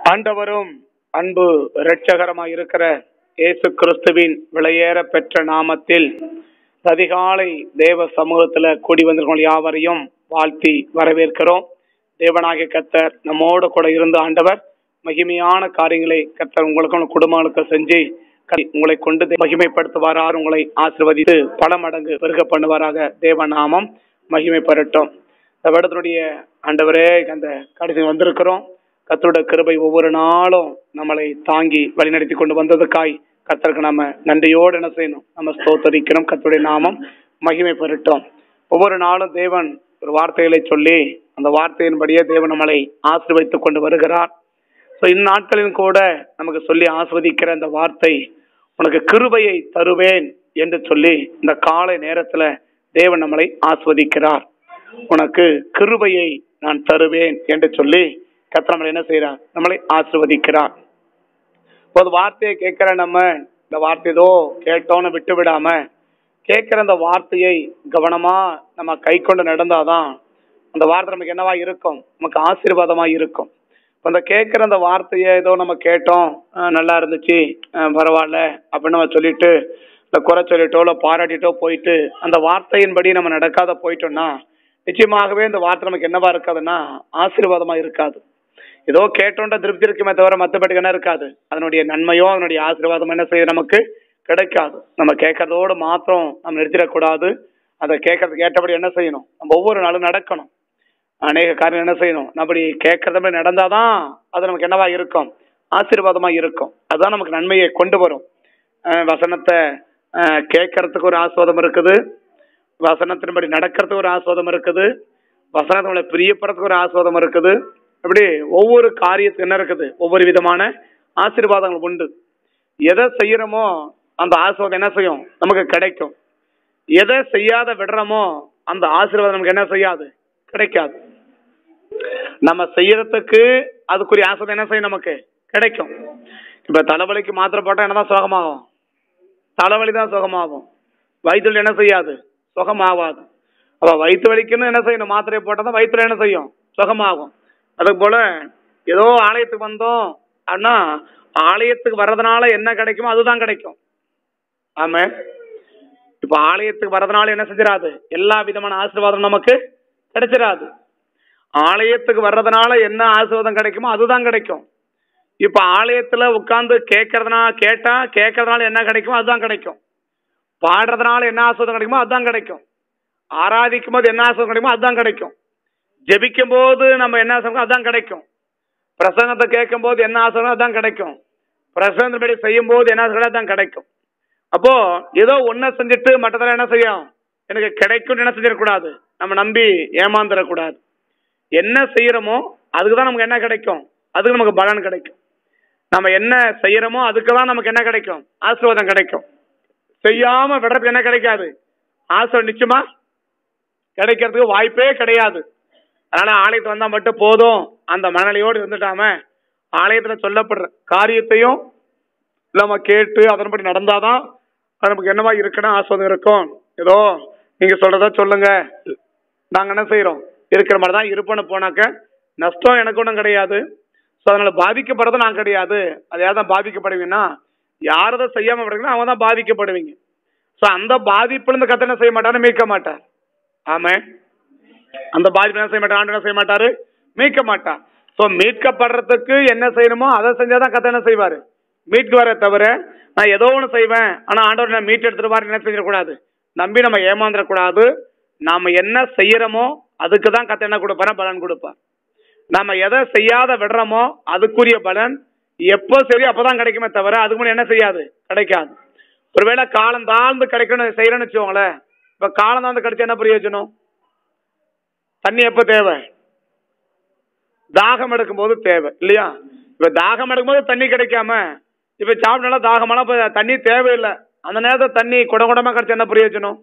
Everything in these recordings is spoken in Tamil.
ஆண்டவரும் அன்பு இரட்சகரமாய் இருக்கிற இயேசு கிறிஸ்துவின் விலையேற பெற்ற நாமத்தில் அதிகாலை தேவ சமூகத்துல கூடி வந்திருக்கோம் யாவரையும் வாழ்த்தி வரவேற்கிறோம் தேவனாகிய கத்தர் நம்மோடு கூட இருந்த ஆண்டவர் மகிமையான காரியங்களை கத்தர் உங்களுக்கும் உங்க குடும்பங்களுக்கு செஞ்சு க- உங்களை கொண்டு தே- மகிமைப்படுத்துவாரார் உங்களை ஆசிர்வதித்து பல மடங்கு பெருக பண்ணுவாராக தேவநாமம் மகிமை பெறட்டும் இந்த வருடத்தினுடைய ஆண்டவரே அந்த கடைசி வந்திருக்கிறோம் கத்தருடைய கிருபை ஒவ்வொரு நாளும் நம்மளை தாங்கி வழிநடத்தி கொண்டு வந்ததுக்காய் கத்தருக்கு நம்ம நன்றியோடு என்ன செய்யணும் நம்ம ஸ்தோத்தரிக்கணும் கத்தருடைய நாமம் மகிமை பெறட்டும் ஒவ்வொரு நாளும் தேவன் ஒரு வார்த்தைகளை சொல்லி அந்த வார்த்தையின்படியே தேவன் நம்மளை ஆசீர்வதித்துக் கொண்டு வருகிறார் ஸோ இந்நாட்களிலும் கூட நமக்கு சொல்லி ஆஸ்வதிக்கிற அந்த வார்த்தை உனக்கு கிருபையை தருவேன் என்று சொல்லி இந்த காலை நேரத்துல தேவன் நம்மளை ஆஸ்வதிக்கிறார் உனக்கு கிருபையை நான் தருவேன் என்று சொல்லி கர்த்தர் நம்மளை என்ன செய்றார் நம்மளை ஆசிர்வதிக்கிறார் ஒரு வார்த்தையை கேட்கிற நம்ம இந்த வார்த்தை ஏதோ கேட்டோன்னு விட்டு விடாம கேட்கிற அந்த வார்த்தையை கவனமா நம்ம கை கொண்டு நடந்தாதான் அந்த வார்த்தை நமக்கு என்னவா இருக்கும் நமக்கு ஆசீர்வாதமா இருக்கும் இப்ப அந்த கேட்கிற அந்த வார்த்தையை ஏதோ நம்ம கேட்டோம் அஹ் நல்லா இருந்துச்சு அஹ் பரவாயில்ல அப்படின்னு நம்ம சொல்லிட்டு இல்ல குறை சொல்லிட்டோ இல்ல பாராட்டிட்டோ போயிட்டு அந்த வார்த்தையின்படி நம்ம நடக்காத போயிட்டோம்னா நிச்சயமாகவே இந்த வார்த்தை நமக்கு என்னவா இருக்காதுன்னா ஆசீர்வாதமா இருக்காது ஏதோ கேட்டோன்ற திருப்தி இருக்குமே தவிர மற்றபடி என்ன இருக்காது அதனுடைய நன்மையோ அதனுடைய ஆசீர்வாதம் என்ன செய்யுது நமக்கு கிடைக்காது நம்ம கேட்கறதோடு மாத்திரம் நம்ம நிறுத்திடக்கூடாது அதை கேட்கறதுக்கு ஏற்றபடி என்ன செய்யணும் நம்ம ஒவ்வொரு நாளும் நடக்கணும் அநேக காரியம் என்ன செய்யணும் அப்படி கேட்கறத மாதிரி நடந்தாதான் அது நமக்கு என்னவா இருக்கும் ஆசீர்வாதமா இருக்கும் அதுதான் நமக்கு நன்மையை கொண்டு வரும் அஹ் வசனத்தை அஹ் கேட்கறதுக்கு ஒரு ஆஸ்வாதம் இருக்குது வசனத்தின்படி நடக்கிறதுக்கு ஒரு ஆஸ்வாதம் இருக்குது வசனத்தினுடைய பிரியப்படுறதுக்கு ஒரு ஆஸ்வாதம் இருக்குது அப்படி ஒவ்வொரு காரியத்துக்கு என்ன இருக்குது ஒவ்வொரு விதமான ஆசீர்வாதங்கள் உண்டு எதை செய்யறோமோ அந்த ஆசீர்வாதம் என்ன செய்யும் நமக்கு கிடைக்கும் எதை செய்யாத விடுறோமோ அந்த ஆசீர்வாதம் நமக்கு என்ன செய்யாது கிடைக்காது நம்ம செய்யறதுக்கு அதுக்குரிய ஆசீர்வாதம் என்ன செய்யும் நமக்கு கிடைக்கும் இப்ப தலைவலிக்கு மாத்திரை போட்டா என்னதான் சுகமாகும் தலைவலி தான் சுகமாகும் வயிற்றுல என்ன செய்யாது சுகமாகாது அப்ப வயிற்று வலிக்குன்னு என்ன செய்யணும் மாத்திரை போட்டால் தான் வயிற்றுல என்ன செய்யும் சுகமாகும் அது போல ஏதோ ஆலயத்துக்கு வந்தோம் ஆனா ஆலயத்துக்கு வர்றதுனால என்ன கிடைக்குமோ அதுதான் கிடைக்கும் ஆமா இப்ப ஆலயத்துக்கு வர்றதுனால என்ன செஞ்சிடாது எல்லா விதமான ஆசீர்வாதம் நமக்கு கிடைச்சிடாது ஆலயத்துக்கு வர்றதுனால என்ன ஆசீர்வாதம் கிடைக்குமோ அதுதான் கிடைக்கும் இப்ப ஆலயத்துல உட்கார்ந்து கேட்கறதுனால கேட்டா கேட்கறதுனால என்ன கிடைக்குமோ அதுதான் கிடைக்கும் பாடுறதுனால என்ன ஆசீர்வாதம் கிடைக்குமோ அதுதான் கிடைக்கும் ஆராதிக்கும் போது என்ன ஆசீர்வாதம் கிடைக்குமோ அதுதான் கிடைக்கும் ஜெபிக்கும் போது நம்ம என்ன ஆசீர்வாதம் அதான் கிடைக்கும் பிரசங்கத்தை கேட்கும் போது என்ன ஆசீர்வாதம் அதான் கிடைக்கும் பிரசங்கத்தின்படி செய்யும் போது என்ன ஆசீர்வாதம் அதான் கிடைக்கும் அப்போ ஏதோ ஒன்ன செஞ்சுட்டு மற்றதெல்லாம் என்ன செய்யும் எனக்கு கிடைக்கும் என்ன செஞ்சிடக்கூடாது நம்ம நம்பி ஏமாந்துடக்கூடாது என்ன செய்யறோமோ அதுக்கு தான் நமக்கு என்ன கிடைக்கும் அதுக்கு நமக்கு பலன் கிடைக்கும் நம்ம என்ன செய்யறோமோ அதுக்கு தான் நமக்கு என்ன கிடைக்கும் ஆசீர்வாதம் கிடைக்கும் செய்யாம விடுறதுக்கு என்ன கிடைக்காது ஆசீர்வாதம் நிச்சயமா கிடைக்கிறதுக்கு வாய்ப்பே கிடையாது அதனால ஆலயத்து வந்தா மட்டும் போதும் அந்த மனநிலையோடு இருந்துட்டாம ஆலயத்துல சொல்லப்படுற காரியத்தையும் நம்ம கேட்டு அதன்படி நடந்தாதான் அது நமக்கு என்னவா இருக்குன்னா ஆஸ்வாதம் இருக்கும் ஏதோ நீங்க சொல்றதா சொல்லுங்க நாங்க என்ன செய்யறோம் இருக்கிற மாதிரி தான் இருப்போன்னு போனாக்க நஷ்டம் எனக்கு ஒன்றும் கிடையாது ஸோ அதனால பாதிக்கப்படுறது நான் கிடையாது அது யார் தான் பாதிக்கப்படுவீங்கன்னா யார் அதை செய்யாம விடுறீங்களோ அவங்க தான் பாதிக்கப்படுவீங்க ஸோ அந்த பாதிப்புல இருந்து கத்த என்ன செய்ய மாட்டாரு மீட்க மாட்டார் ஆமே அந்த பாதிப்பு என்ன செய்ய மாட்டார் ஆண்டு என்ன செய்ய மாட்டாரு மீட்க மாட்டார் ஸோ மீட்கப்படுறதுக்கு என்ன செய்யணுமோ அதை செஞ்சாதான் கத்த என்ன செய்வாரு மீட்குவாரே தவிர நான் ஏதோ ஒன்று செய்வேன் ஆனா ஆண்டவர் நான் மீட் எடுத்துருவாரு என்ன செஞ்சிடக்கூடாது நம்பி நம்ம ஏமாந்துடக்கூடாது நாம என்ன செய்யறோமோ அதுக்கு தான் கத்த என்ன கொடுப்பாரா பலன் கொடுப்பார் நம்ம எதை செய்யாத விடுறோமோ அதுக்குரிய பலன் எப்போ சரி அப்பதான் கிடைக்குமே தவிர அதுக்கு முன்னாடி என்ன செய்யாது கிடைக்காது ஒருவேளை காலம் தாழ்ந்து கிடைக்கணும் செய்யறேன்னு வச்சுக்கோங்களேன் இப்ப காலம் தாழ்ந்து கிடைச்சா என்ன பிரயோஜனம் தண்ணி எப்ப தேவை தாகம் எடுக்கும்போது தேவை இல்லையா இப்ப தாகம் எடுக்கும்போது தண்ணி கிடைக்காம இப்ப சாப்பிட்டா தாகமான இப்ப தண்ணி தேவையில்லை அந்த நேரத்துல தண்ணி குட குடமா கிடைச்சா என்ன பிரயோஜனம்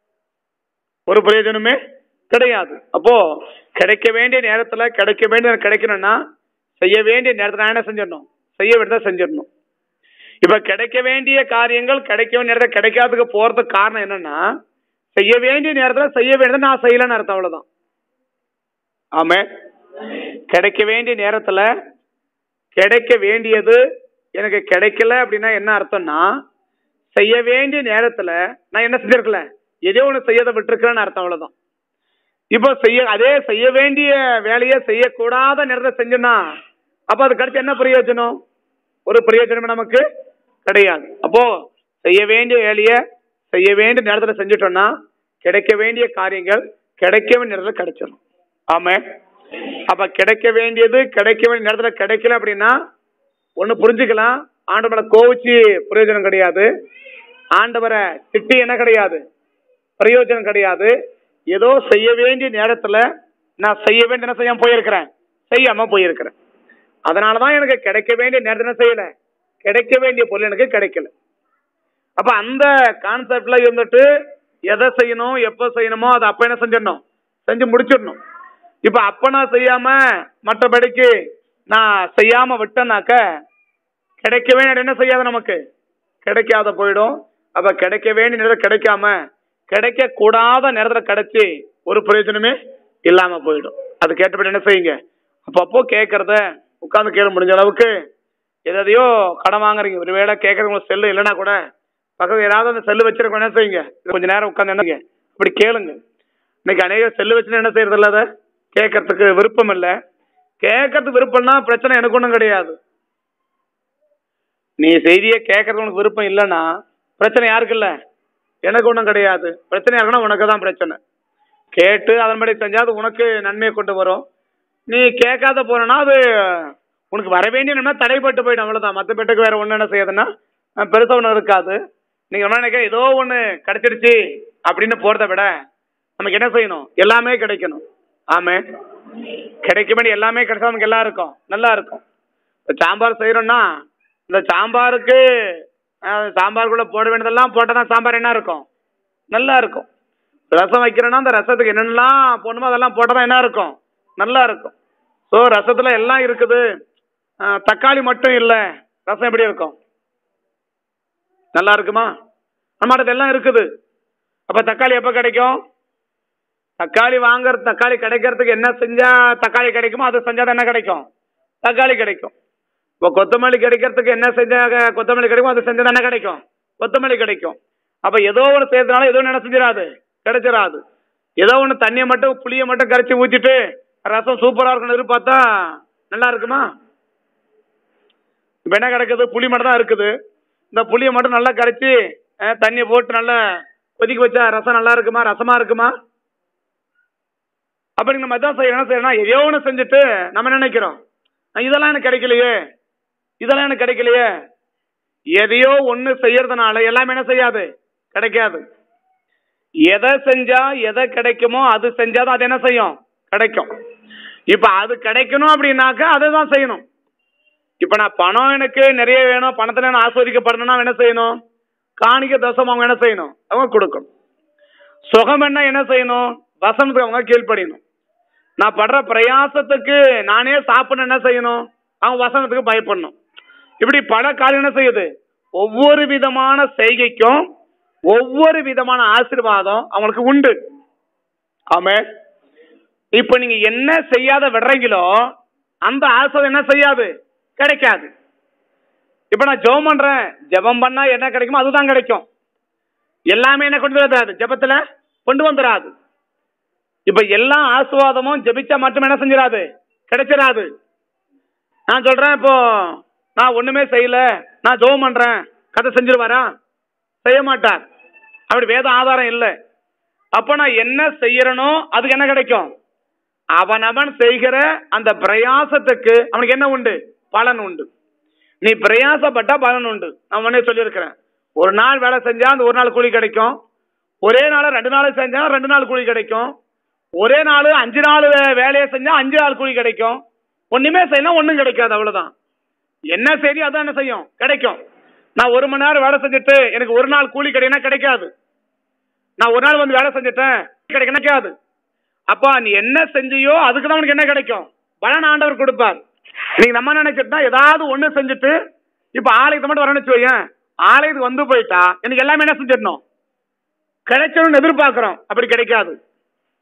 ஒரு பிரயோஜனமே கிடையாது அப்போ கிடைக்க வேண்டிய நேரத்துல கிடைக்க வேண்டிய கிடைக்கணும்னா செய்ய வேண்டிய நேரத்துல நான் என்ன செஞ்சிடணும் செய்ய வேண்டியதை செஞ்சிடணும் இப்ப கிடைக்க வேண்டிய காரியங்கள் கிடைக்க வேண்டிய நேரத்துல கிடைக்காததுக்கு போறதுக்கு காரணம் என்னன்னா செய்ய வேண்டிய நேரத்துல செய்ய வேண்டியதை நான் செய்யலன்னு அர்த்தம் அவ்வளவுதான் ஆமே கிடைக்க வேண்டிய நேரத்துல கிடைக்க வேண்டியது எனக்கு கிடைக்கல அப்படின்னா என்ன அர்த்தம்னா செய்ய வேண்டிய நேரத்துல நான் என்ன செஞ்சிருக்கல ஏதோ ஒண்ணு செய்யத விட்டுருக்கிறேன்னு அர்த்தம் அவ்வளவுதான் இப்போ செய்ய அதே செய்ய வேண்டிய வேலையை செய்யக்கூடாத நேரத்தை செஞ்சோம்னா அப்ப அது கிடைச்ச என்ன பிரயோஜனம் ஒரு பிரயோஜனம் நமக்கு கிடையாது அப்போ செய்ய வேண்டிய வேலையை செய்ய வேண்டிய நேரத்துல செஞ்சுட்டோம்னா கிடைக்க வேண்டிய காரியங்கள் கிடைக்க வேண்டிய நேரத்துல கிடைச்சிடும் ஆமா அப்ப கிடைக்க வேண்டியது கிடைக்க வேண்டிய நேரத்துல கிடைக்கல அப்படின்னா ஒண்ணு புரிஞ்சுக்கலாம் ஆண்டவரை கோவிச்சு பிரயோஜனம் கிடையாது ஆண்டவரை திட்டி என்ன கிடையாது பிரயோஜனம் கிடையாது ஏதோ செய்ய வேண்டிய நேரத்துல நான் செய்ய வேண்டிய என்ன செய்யாம போயிருக்கிறேன் செய்யாம போயிருக்கிறேன் அதனாலதான் எனக்கு கிடைக்க வேண்டிய நேரத்துல என்ன செய்யல கிடைக்க வேண்டிய பொருள் எனக்கு கிடைக்கல அப்ப அந்த கான்செப்ட்ல இருந்துட்டு எதை செய்யணும் எப்ப செய்யணுமோ அதை அப்ப என்ன செஞ்சிடணும் செஞ்சு முடிச்சிடணும் இப்ப அப்ப நான் செய்யாம மற்றபடிக்கு நான் செய்யாம விட்டேனாக்க கிடைக்க வேண்டிய என்ன செய்யாத நமக்கு கிடைக்காத போயிடும் அப்ப கிடைக்க வேண்டிய நேரம் கிடைக்காம கிடைக்க கூடாத நேரத்துல கிடைச்சி ஒரு பிரயோஜனமே இல்லாம போயிடும் அது கேட்டபடி என்ன செய்யுங்க அப்பப்போ கேட்கறத உட்கார்ந்து கேள முடிஞ்ச அளவுக்கு எதையோ கடன் வாங்குறீங்க ஒருவேளை கேட்கறது உங்களுக்கு செல்லு இல்லைன்னா கூட பக்கத்துல யாராவது அந்த செல்லு வச்சிருக்கோம் என்ன செய்யுங்க கொஞ்ச நேரம் உட்காந்து என்ன செய்யுங்க? அப்படி கேளுங்க இன்னைக்கு அநேக செல்லு வச்சுன்னு என்ன செய்யறது இல்ல அதை கேட்கறதுக்கு விருப்பம் இல்லை கேட்கறதுக்கு விருப்பம்னா பிரச்சனை எனக்கு ஒன்றும் கிடையாது நீ செய்தியை கேட்கறது உனக்கு விருப்பம் இல்லைன்னா பிரச்சனை யாருக்கு இல்லை எனக்கு ஒன்றும் கிடையாது பிரச்சனை யாருக்குன்னா உனக்கு தான் பிரச்சனை கேட்டு அதன்படி செஞ்சா அது உனக்கு நன்மையை கொண்டு வரும் நீ கேட்காத போனா அது உனக்கு வர வேண்டிய நன்மை தடைப்பட்டு போயிடும் அவ்வளவுதான் மற்ற பேட்டுக்கு வேற ஒண்ணு என்ன செய்யுதுன்னா அஹ், பெருசா ஒன்றும் இருக்காது நீங்க என்ன நினைக்க ஏதோ ஒண்ணு கிடைச்சிடுச்சு அப்படின்னு போறதை விட நமக்கு என்ன செய்யணும் எல்லாமே கிடைக்கணும் ஆமே கிடைக்க வேண்டிய எல்லாமே கிடைச்சா நமக்கு எல்லாம் இருக்கும் நல்லா இருக்கும் இப்ப சாம்பார் செய்யறோம்னா இந்த சாம்பாருக்கு அஹ், சாம்பாருக்குள்ள போட வேண்டியதெல்லாம் போட்டா சாம்பார் என்ன இருக்கும் நல்லா இருக்கும் ரசம் வைக்கிறோன்னா அந்த ரசத்துக்கு என்னென்னலாம் போடணுமோ அதெல்லாம் போட்டால் தான் என்ன இருக்கும் நல்லா இருக்கும் ஸோ ரசத்தில் எல்லாம் இருக்குது அஹ், தக்காளி மட்டும் இல்லை ரசம் எப்படி இருக்கும் நல்லா இருக்குமா நம்மகிட்ட எல்லாம் இருக்குது அப்போ தக்காளி எப்போ கிடைக்கும் தக்காளி வாங்குற தக்காளி கிடைக்கிறதுக்கு என்ன செஞ்சா தக்காளி கிடைக்குமோ அது செஞ்சா தான் என்ன கிடைக்கும் தக்காளி கிடைக்கும் இப்போ கொத்தமல்லி கிடைக்கிறதுக்கு என்ன செஞ்சா க- கொத்தமல்லி கிடைக்கும் அது செஞ்சா என்ன கிடைக்கும் கொத்தமல்லி கிடைக்கும் அப்ப ஏதோ ஒன்று செய்யறதுனால ஏதோ ஒன்று என்ன செஞ்சிடாது கிடைச்சிடாது ஏதோ ஒன்று தண்ணியை மட்டும் புளியை மட்டும் கரைச்சி ஊற்றிட்டு ரசம் சூப்பரா இருக்கும்னு எதிர்பார்த்தா நல்லா இருக்குமா இப்போ என்ன கிடக்குது புளி மட்டும் தான் இருக்குது இந்த புளியை மட்டும் நல்லா கரைச்சி அஹ், தண்ணியை போட்டு நல்லா கொதிக்க வச்சா ரசம் நல்லா இருக்குமா ரசமா இருக்குமா அப்ப நம்ம எதான் செய்யணும் என்ன செய்யணும் எதையோ ஒன்று செஞ்சுட்டு நம்ம என்ன நினைக்கிறோம் அஹ், இதெல்லாம் எனக்கு கிடைக்கலையே இதெல்லாம் எனக்கு கிடைக்கலையே எதையோ ஒண்ணு செய்யறதுனால எல்லாமே என்ன செய்யாது கிடைக்காது எதை செஞ்சா எதை கிடைக்குமோ அது செஞ்சாதான் அது என்ன செய்யும் கிடைக்கும் இப்ப அது கிடைக்கணும் அப்படின்னாக்கா அதை தான் செய்யணும் இப்ப நான் பணம் எனக்கு நிறைய வேணும் பணத்துல நான் ஆஸ்வதிக்கப்படணும்னா என்ன செய்யணும் காணிக்க தசம் அவங்க என்ன செய்யணும் அவங்க கொடுக்கணும் சுகம் என்ன என்ன செய்யணும் வசனத்துக்கு அவங்க கீழ்ப்படியணும் நான் படுற பிரயாசத்துக்கு நானே சாப்பிடணும் என்ன செய்யணும் அவங்க வசனத்துக்கு பயப்படணும் இப்படி பல காரியம் என்ன செய்யுது ஒவ்வொரு விதமான செய்கைக்கும் ஒவ்வொரு விதமான ஆசீர்வாதம் அவங்களுக்கு உண்டு ஆமே இப்ப நீங்க என்ன செய்யாத விடுறீங்களோ அந்த ஆசீர்வாதம் என்ன செய்யாது கிடைக்காது இப்ப நான் ஜெபம் பண்றேன் ஜெபம் பண்ணா என்ன கிடைக்குமோ அதுதான் கிடைக்கும் எல்லாமே என்ன கொண்டு வராது ஜெபத்துல கொண்டு வந்துடாது இப்ப எல்லா ஆசுவாதமும் ஜெபிச்சா மட்டும் என்ன செஞ்சிடாது கிடைச்சிடாது நான் சொல்றேன் இப்போ நான் ஒண்ணுமே செய்யல நான் ஜெபம் பண்றேன் கதை செஞ்சிருவாரா செய்ய மாட்டார் அப்படி வேத ஆதாரம் இல்லை அப்ப நான் என்ன செய்யறனோ அதுக்கு என்ன கிடைக்கும் அவனவன் செய்கிற அந்த பிரயாசத்துக்கு அவனுக்கு என்ன உண்டு பலன் உண்டு நீ பிரயாசப்பட்டா பலன் உண்டு நான் முன்னே சொல்லியிருக்கிறேன் ஒரு நாள் வேலை செஞ்சா அந்த ஒரு நாள் கூலி கிடைக்கும் ஒரே நாள் ரெண்டு நாள் செஞ்சா ரெண்டு நாள் கூலி கிடைக்கும் ஒரே நாள் அஞ்சு நாள் வே- வேலையை செஞ்சா அஞ்சு நாள் கூலி கிடைக்கும் ஒண்ணுமே செய்யலாம் ஒண்ணும் கிடைக்காது அவ்வளவுதான் என்ன சரி அதான் என்ன செய்யும் கிடைக்கும் நான் ஒரு மணி நேரம் வேலை செஞ்சுட்டு எனக்கு ஒரு நாள் கூலி கிடைக்குன்னா கிடைக்காது நான் ஒரு நாள் வந்து வேலை செஞ்சுட்டேன் கிடைக்க கிடைக்காது அப்பா நீ என்ன செஞ்சியோ அதுக்கு தான் உனக்கு என்ன கிடைக்கும் பலன் ஆண்டவர் கொடுப்பார் நீங்க நம்ம நினைச்சிட்டா ஏதாவது ஒண்ணு செஞ்சுட்டு இப்ப ஆலயத்தை மட்டும் வரணும்னு வச்சுக்கோயேன் ஆலயத்துக்கு வந்து போயிட்டா எனக்கு எல்லாமே என்ன செஞ்சிடணும் கிடைச்சணும்னு எதிர்பார்க்கிறோம் அப்படி கிடைக்காது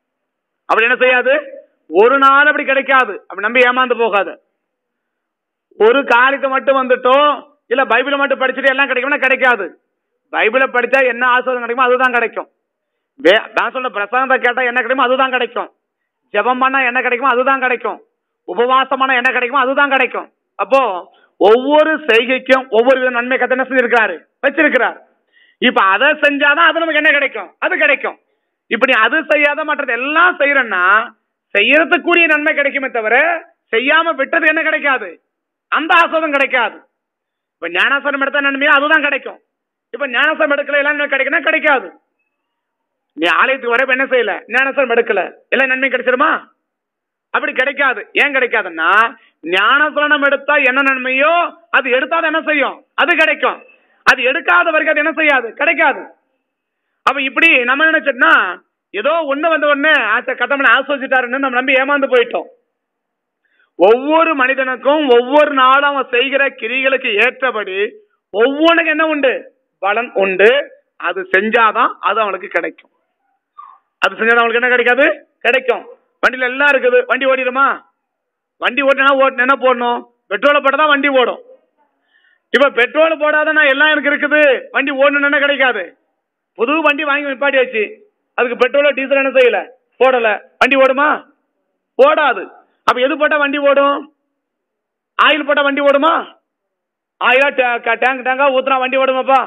அப்படி என்ன செய்யாது ஒரு நாள் அப்படி கிடைக்காது அப்படி நம்பி ஏமாந்து போகாத ஒரு காரியத்தை மட்டும் வந்துட்டோம் இல்ல பைபிளை மட்டும் படிச்சுட்டு எல்லாம் கிடைக்கும்னா கிடைக்காது பைபிளை படிச்சா என்ன ஆசீர்வாதம் கிடைக்குமோ அதுதான் கிடைக்கும் வே- நான் சொல்ற பிரசாதத்தை கேட்டா என்ன கிடைக்குமோ அதுதான் கிடைக்கும் ஜெபம் பண்ணா என்ன கிடைக்குமோ அதுதான் கிடைக்கும் உபவாசம் பண்ணா என்ன கிடைக்குமோ அதுதான் கிடைக்கும் அப்போ ஒவ்வொரு செய்கைக்கும் ஒவ்வொரு வித நன்மை கத்த என்ன செஞ்சிருக்கிறாரு வச்சிருக்கிறார் இப்ப அதை செஞ்சாதான் அது நமக்கு என்ன கிடைக்கும் அது கிடைக்கும் இப்ப நீ அது செய்யாத மற்றது எல்லாம் செய்யறன்னா செய்யறதுக்குரிய நன்மை கிடைக்குமே தவிர செய்யாம விட்டது என்ன கிடைக்காது அந்த ஆஸ்வாதம் கிடைக்காது இப்ப ஞானாசனம் எடுத்த நன்மையோ அதுதான் கிடைக்கும் இப்ப ஞானாசனம் எடுக்கல எல்லாம் நன்மை கிடைக்குன்னா கிடைக்காது நீ ஆலயத்துக்கு வரப்ப என்ன செய்யல ஞானசனம் எடுக்கல எல்லாம் நன்மை கிடைச்சிருமா அப்படி கிடைக்காது ஏன் கிடைக்காதுன்னா ஞானசனம் எடுத்தா என்ன நன்மையோ அது எடுத்தாத என்ன செய்யும் அது கிடைக்கும் அது எடுக்காத வரைக்கும் அது என்ன செய்யாது கிடைக்காது அப்ப இப்படி நம்ம நினைச்சோம்னா ஏதோ ஒண்ணு வந்த உடனே ஆசை கத்தமனை ஆஸ்வதிச்சிட்டாருன்னு நம்ம நம்பி ஏமாந்து போயிட்டோம் ஒவ்வொரு மனிதனுக்கும் ஒவ்வொரு நாளும் அவன் செய்கிற கிரிகளுக்கு ஏற்றபடி ஒவ்வொன்றுக்கும் என்ன உண்டு பலன் உண்டு அது செஞ்சாதான் அது அவனுக்கு கிடைக்கும் அது செஞ்சாதான் அவனுக்கு என்ன கிடைக்காது கிடைக்கும் வண்டியில எல்லாம் இருக்குது வண்டி ஓடிடுமா வண்டி ஓட்டினா ஓட்டு என்ன போடணும் பெட்ரோலை போட்டா தான் வண்டி ஓடும் இப்ப பெட்ரோல் போடாத நான் எல்லாம் எனக்கு இருக்குது வண்டி ஓடணும்னு என்ன கிடைக்காது புது வண்டி வாங்கி நிப்பாட்டியாச்சு அதுக்கு பெட்ரோலோ டீசல் என்ன செய்யல போடல வண்டி ஓடுமா ஓடாது அப்ப எது போட்டா வண்டி ஓடும் ஆயில் போட்டா வண்டி ஓடுமா ஆயிலா டேங்க் டேங்கா ஊத்துனா வண்டி ஓடுமாப்பா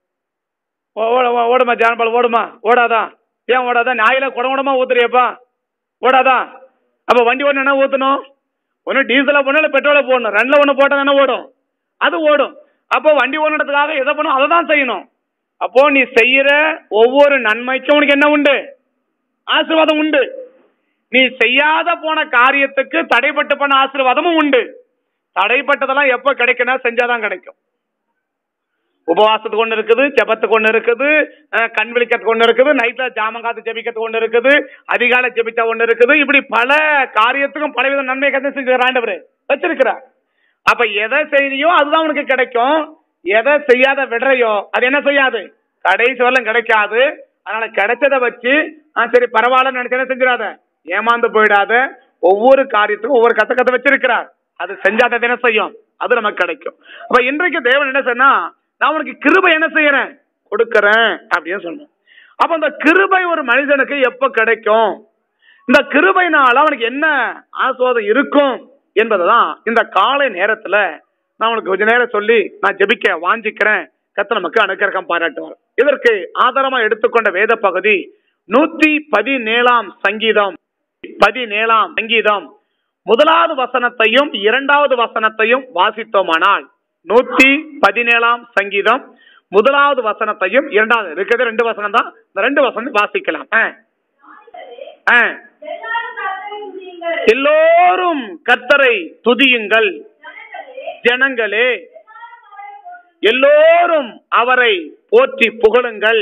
ஓ- ஓட- ஓ- ஓடுமா ஜானபால் ஓடுமா ஓடாதா ஏன் ஓடாதா நீ ஆயில குடம் குடமா ஊத்துறியப்பா ஓடாதா அப்ப வண்டி ஓடணும் என்ன ஊத்தணும் ஒன்னு டீசலா போடணும் இல்ல பெட்ரோலை போடணும் ரெண்டுல ஒண்ணு போட்டா தானே ஓடும் அது ஓடும் அப்போ வண்டி ஓடுறதுக்காக எதை பண்ணும் அதை தான் செய்யணும் அப்போ நீ செய்யற ஒவ்வொரு நன்மைக்கும் உனக்கு என்ன உண்டு ஆசீர்வாதம் உண்டு நீ செய்யாத போன காரியத்துக்கு தடைப்பட்டு போன ஆசீர்வாதமும் உண்டு தடைப்பட்டதெல்லாம் எப்ப கிடைக்கணும் செஞ்சாதான் கிடைக்கும் உபவாசத்துக்கு ஒண்ணு இருக்குது ஜெபத்துக்கு ஒண்ணு இருக்குது அஹ், கண் விழிக்கிறதுக்கு ஒண்ணு இருக்குது நைட்ல ஜாமங்காத்து ஜெபிக்கிறதுக்கு ஒண்ணு இருக்குது அதிகாலை ஜெபிச்சா ஒண்ணு இருக்குது இப்படி பல காரியத்துக்கும் பலவித நன்மை கத்து செஞ்சுக்கிறார் ஆண்டவர் வச்சிருக்கிறார் அப்ப எதை செய்யறியோ அதுதான் உனக்கு கிடைக்கும் எதை செய்யாத விடுறையோ அது என்ன செய்யாது கடைசி வரலும் கிடைக்காது அதனால கிடைச்சதை வச்சு ஆ, சரி பரவாயில்ல நினைச்சு என்ன செஞ்சிடாத ஏமாந்து போயிடாத ஒவ்வொரு காரியத்துக்கும் ஒவ்வொரு கத்த கத்த வச்சிருக்கிறார் அது செஞ்சாத என்ன செய்யும் அது நமக்கு கிடைக்கும் அப்ப இன்றைக்கு தேவன் என்ன சொன்னா நான் உனக்கு கிருபை என்ன செய்யறேன் கொடுக்கறேன் அப்படின்னு சொன்னோம் அப்ப அந்த கிருபை ஒரு மனிதனுக்கு எப்ப கிடைக்கும் இந்த கிருபைனால அவனுக்கு என்ன ஆசுவாதம் இருக்கும் என்பதுதான் இந்த காலை நேரத்துல நான் உனக்கு கொஞ்ச நேரம் சொல்லி நான் ஜெபிக்க வாஞ்சிக்கிறேன் கத்த நமக்கு அனுக்கிரகம் பாராட்டுவார் இதற்கு ஆதாரமா எடுத்துக்கொண்ட வேத பகுதி நூத்தி பதினேழாம் சங்கீதம் பதினேழாம் சங்கீதம் முதலாவது வசனத்தையும் இரண்டாவது வசனத்தையும் வாசித்தோமானால் நூத்தி பதினேழாம் சங்கீதம் முதலாவது வசனத்தையும் இரண்டாவது இருக்கிறது ரெண்டு வசனம் தான் இந்த ரெண்டு வசனம் வாசிக்கலாம் ஆ. ஆ. எல்லோரும் கர்த்தரை துதியுங்கள் ஜனங்களே எல்லோரும் அவரை போற்றி புகழுங்கள்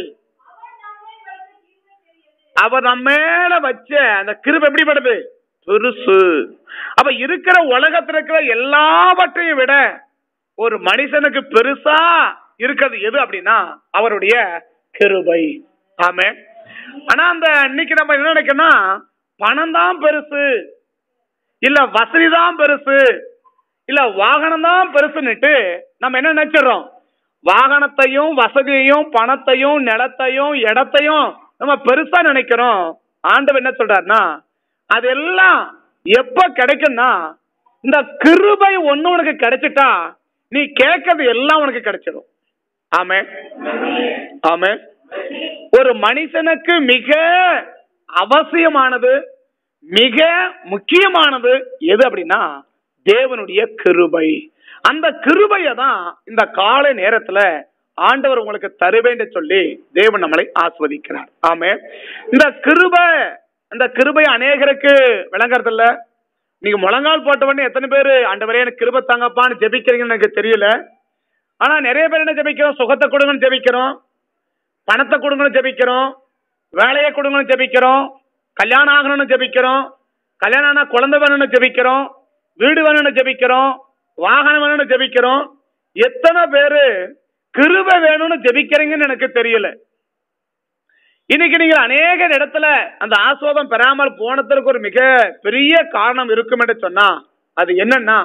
அவர் நம்ம மேல வச்ச அந்த கிருபை எப்படிப்படுது பெருசு அப்ப இருக்கிற உலகத்துல இருக்கிற எல்லாவற்றையும் விட ஒரு மனுஷனுக்கு பெருசா இருக்கிறது எது அப்படின்னா அவருடைய கிருபை ஆமே ஆனா அந்த இன்னைக்கு நம்ம என்ன நினைக்கணும் பணம் தான் பெருசு இல்ல வசதி தான் பெருசு இல்ல வாகனம் தான் பெருசுன்னுட்டு நம்ம என்ன நினைச்சிடறோம் வாகனத்தையும் வசதியையும் பணத்தையும் நிலத்தையும் இடத்தையும் நம்ம பெருசா நினைக்கிறோம் ஆண்டவர் என்ன சொல்றாருன்னா அதெல்லாம் எப்ப கிடைக்கும்னா இந்த கிருபை ஒண்ணு உனக்கு கிடைச்சிட்டா நீ கேட்கறது எல்லாம் உனக்கு கிடைச்சிடும் ஆமே ஆமே ஒரு மனுஷனுக்கு மிக அவசியமானது மிக முக்கியமானது எது அப்படின்னா தேவனுடைய கிருபை அந்த கிருபையை தான் இந்த காலை நேரத்துல ஆண்டவர் உங்களுக்கு தருவேன்னு சொல்லி தேவன் நம்மளை ஆஸ்வதிக்கிறார் ஆமே இந்த கிருபை இந்த கிருபை அநேகருக்கு விளங்குறது இல்ல நீங்க முழங்கால் போட்ட உடனே எத்தனை பேர் ஆண்டவரே எனக்கு கிருபை தாங்கப்பான்னு ஜெபிக்கிறீங்கன்னு எனக்கு தெரியல ஆனா நிறைய பேர் என்ன ஜெபிக்கிறோம் சுகத்தை கொடுங்கன்னு ஜெபிக்கிறோம் பணத்தை கொடுங்கன்னு ஜெபிக்கிறோம் வேலையை கொடுங்கன்னு ஜெபிக்கிறோம் கல்யாணம் ஆகணும்னு ஜெபிக்கிறோம் கல்யாணம் ஆனா குழந்தை வேணும்னு ஜெபிக்கிறோம் வீடு வேணும்னு ஜெபிக்கிறோம் வாகனம் வேணும்னு ஜெபிக்கிறோம் எத்தனை பேரு கிருபை வேணும்னு ஜெபிக்கிறீங்கன்னு எனக்கு தெரியல இன்னைக்கு நீங்க அநேக இடத்துல அந்த ஆஸ்வாதம் பெறாமல் போனதற்கு ஒரு மிக பெரிய காரணம் இருக்கும் என்று சொன்னா அது என்னன்னா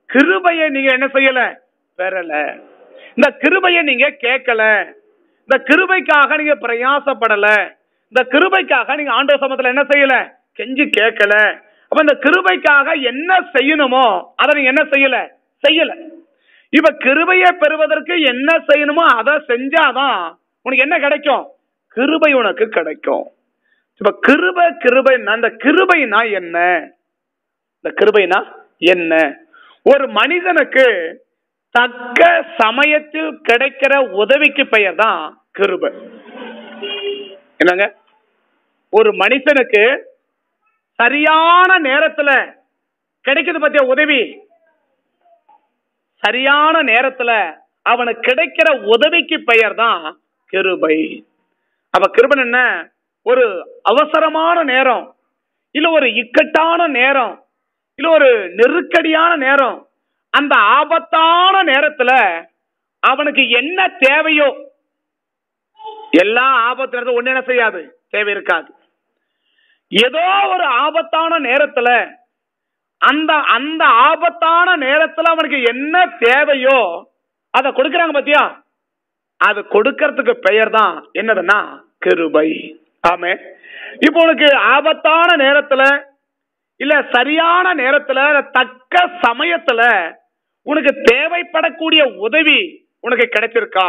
கிருபையை நீங்க என்ன செய்யல பெறல இந்த கிருபையை நீங்க கேட்கல இந்த கிருபைக்காக நீங்க பிரயாசப்படல இந்த கிருபைக்காக நீங்க ஆண்டவர் சமத்துல என்ன செய்யல கெஞ்சி கேட்கல அப்ப இந்த கிருபைக்காக என்ன செய்யணுமோ அதை நீங்க என்ன செய்யல செய்யல இப்ப கிருபையை பெறுவதற்கு என்ன செய்யணுமோ அதை செஞ்சாதான் உனக்கு என்ன கிடைக்கும் கிருபை உனக்கு கிடைக்கும் இப்ப கிருபை கிருபை அந்த கிருபைனா என்ன இந்த கிருபைனா என்ன ஒரு மனிதனுக்கு தக்க சமயத்தில் கிடைக்கிற உதவிக்கு பெயர் தான் கிருபை என்னங்க ஒரு மனுஷனுக்கு சரியான நேரத்துல கிடைக்குது பத்திய உதவி சரியான நேரத்துல அவனுக்கு கிடைக்கிற உதவிக்கு பெயர் தான் கிருபை அப்ப கிருபன் என்ன ஒரு அவசரமான நேரம் இல்ல ஒரு இக்கட்டான நேரம் இல்ல ஒரு நெருக்கடியான நேரம் அந்த ஆபத்தான நேரத்துல அவனுக்கு என்ன தேவையோ எல்லா ஆபத்து நேரத்துல ஒண்ணு என்ன செய்யாது தேவை இருக்காது ஏதோ ஒரு ஆபத்தான நேரத்துல அந்த அந்த ஆபத்தான நேரத்துல அவனுக்கு என்ன தேவையோ அதை கொடுக்கறாங்க பாத்தியா அது கொடுக்கறதுக்கு பெயர் தான் என்னதுன்னா கிருபை ஆமே இப்போ உனக்கு ஆபத்தான நேரத்துல இல்ல சரியான நேரத்துல தக்க சமயத்துல உனக்கு தேவைப்படக்கூடிய உதவி உனக்கு கிடைச்சிருக்கா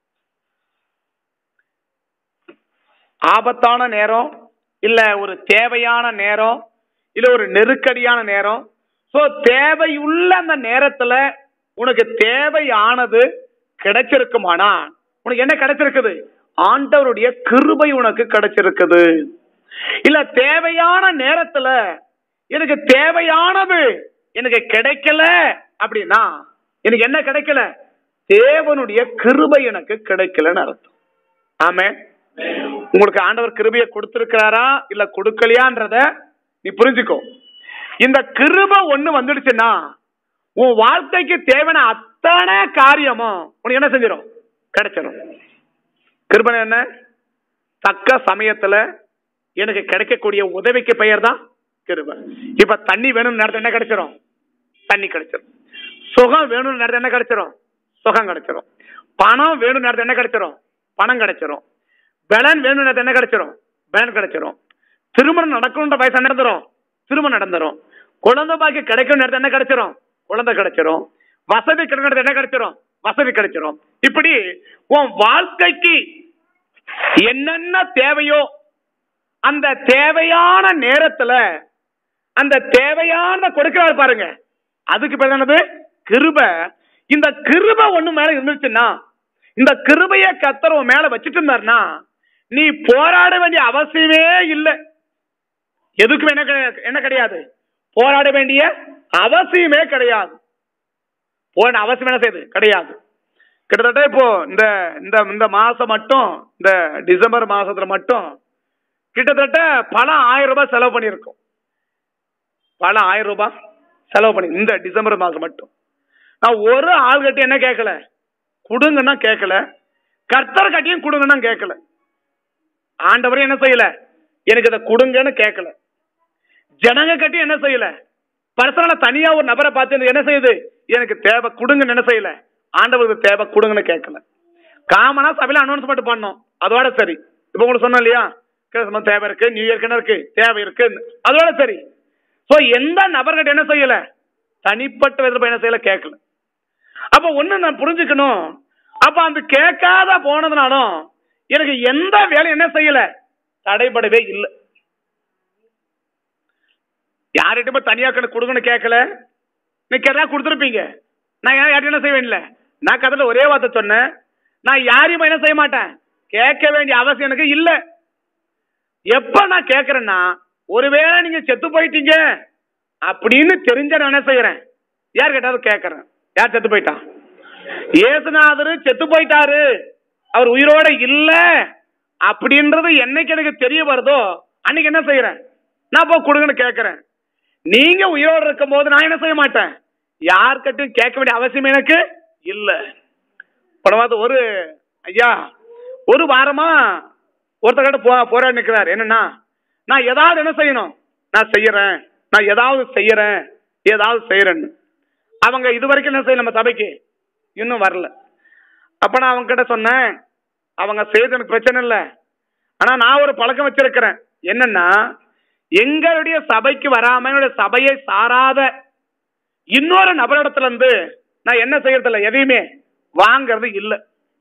ஆபத்தான நேரம் இல்ல ஒரு தேவையான நேரம் இல்ல ஒரு நெருக்கடியான நேரம் சோ தேவையுள்ள அந்த நேரத்துல உனக்கு தேவையானது கிடைச்சிருக்குமானா உனக்கு என்ன கிடைச்சிருக்குது ஆண்டவருடைய கிருபை உனக்கு கிடைச்சிருக்குது இல்ல தேவையான நேரத்துல எனக்கு தேவையானது எனக்கு கிடைக்கல அப்படின்னா எனக்கு என்ன கிடைக்கல தேவனுடைய கிருபை எனக்கு கிடைக்கலன்னு அர்த்தம் ஆமே உங்களுக்கு ஆண்டவர் கிருபையை கொடுத்திருக்கிறாரா இல்ல கொடுக்கலையான்றத நீ புரிஞ்சுக்கோ இந்த கிருபை ஒண்ணு வந்துடுச்சுன்னா உன் வாழ்க்கைக்கு தேவையான அத்தனை காரியமும் உனக்கு என்ன செஞ்சிடும் கிடைச்சிடும் கிருபை என்ன தக்க சமயத்துல எனக்கு கிடைக்கக்கூடிய உதவிக்கு பெயர் தான் கிருபை இப்ப தண்ணி வேணும்னு நேரத்துல என்ன கிடைச்சிரும் தண்ணி கிடைச்சிரும் சுகம் வேணும்னு நேரத்துல என்ன கிடைச்சிரும் சுகம் கிடைச்சிரும் பணம் வேணும் நேரத்துல என்ன கிடைச்சிரும் பணம் கிடைச்சிரும் பலன் வேணும் நேரத்துல என்ன கிடைச்சிரும் பலன் கிடைச்சிரும் திருமணம் நடக்கணுன்ற வயசு நடந்துரும் திருமணம் நடந்துரும் குழந்தை பாக்கி கிடைக்கும் நேரத்துல என்ன கிடைச்சிரும் குழந்தை கிடைச்சிரும் வசதி கிடைக்கிற என்ன கிடைச்சிரும் வசதி கிடைச்சிரும் இப்படி உன் வாழ்க்கைக்கு என்னென்ன தேவையோ அந்த தேவையான நேரத்துல அந்த தேவையான கொடுக்கிறாரு பாருங்க அதுக்கு பேர் என்னது கிருப இந்த கிருப ஒண்ணு மேல இருந்துச்சுன்னா இந்த கிருபைய கத்தர் உன் மேல வச்சுட்டு இருந்தாருன்னா நீ போராட வேண்டிய அவசியமே இல்லை எதுக்கும் என்ன கிடை- என்ன கிடையாது போராட வேண்டிய அவசியமே கிடையாது போன அவசியம் என்ன செய்யுது கிடையாது கிட்டத்தட்ட இப்போ இந்த இந்த இந்த மாசம் மட்டும் இந்த டிசம்பர் மாசத்துல மட்டும் கிட்டத்தட்ட பல ஆயிரம் ரூபாய் செலவு பண்ணியிருக்கோம் பல ஆயிரம் ரூபாய் செலவு பண்ணி இந்த டிசம்பர் மாசம் மட்டும் நான் ஒரு ஆள் கட்டி என்ன கேட்கல கொடுங்கன்னா கேட்கல கர்த்தர் கட்டியும் கொடுங்கன்னா கேட்கல ஆண்டவரே என்ன செய்யல எனக்கு இதை கொடுங்கன்னு கேட்கல ஜனங்க கட்டி என்ன செய்யல பர்சனலா தனியா ஒரு நபரை பார்த்து எனக்கு என்ன செய்யுது எனக்கு தேவை கொடுங்கன்னு என்ன செய்யல ஆண்டவருக்கு தேவை கொடுங்கன்னு கேட்கல காமனா சபையில அனௌன்ஸ்மெண்ட் பண்ணோம் அதோட சரி இப்ப உங்களுக்கு சொன்னோம் இல்லையா கிறிஸ்மஸ் தேவை இருக்கு நியூ இயர்க்கு என்ன இருக்கு தேவை இருக்கு அதோட சரி சோ எந்த நபர்கிட்ட என்ன செய்யல தனிப்பட்ட விதத்துல என்ன செய்யல கேட்கல அப்ப ஒண்ணு நான் புரிஞ்சுக்கணும் அப்ப அந்த கேட்காத போனதுனாலும் எனக்கு எந்த வேலையும் என்ன செய்யல தடைபடவே இல்லை யார்கிட்டயுமே தனியா கணக்கு கொடுங்கன்னு கேட்கல நீ கேட்டா கொடுத்துருப்பீங்க நான் யார் யார்கிட்ட என்ன செய்ய வேண்டியல நான் கதையில ஒரே வார்த்தை சொன்னேன் நான் யாரையும் என்ன செய்ய மாட்டேன் கேட்க வேண்டிய அவசியம் எனக்கு இல்ல எப்ப நான் கேட்கறேன்னா ஒருவேளை நீங்க செத்து போயிட்டீங்க அப்படின்னு தெரிஞ்ச நான் என்ன செய்யறேன் யார் கேட்டாலும் கேட்கறேன் யார் செத்து போயிட்டான் ஏசுநாதர் செத்து போயிட்டாரு அவர் உயிரோட இல்ல அப்படின்றது என்னைக்கு எனக்கு தெரிய வருதோ அன்னைக்கு என்ன செய்யறேன் நான் போய் கொடுங்கன்னு கேட்கறேன் நீங்க உயிரோடு இருக்கும் போது நான் என்ன செய்ய மாட்டேன் யார்கிட்டையும் கேட்க வேண்டிய அவசியம் எனக்கு இல்ல படமாவது ஒரு ஐயா ஒரு வாரமா ஒருத்தர்கிட்ட போ போராடி நிக்கிறார் என்னன்னா நான் ஏதாவது என்ன செய்யணும் நான் செய்யறேன் நான் ஏதாவது செய்யறேன் ஏதாவது செய்யறேன்னு அவங்க இது வரைக்கும் என்ன செய்யல நம்ம சபைக்கு இன்னும் வரல அப்ப நான் அவங்க கிட்ட சொன்னேன் அவங்க செய்து எனக்கு பிரச்சனை இல்லை ஆனா நான் ஒரு பழக்கம் வச்சிருக்கிறேன் என்னன்னா எங்களுடைய சபைக்கு வராம என்னுடைய சபையை சாராத இன்னொரு நபரிடத்துல இருந்து நான் என்ன செய்யறது இல்லை எதையுமே வாங்கறது இல்லை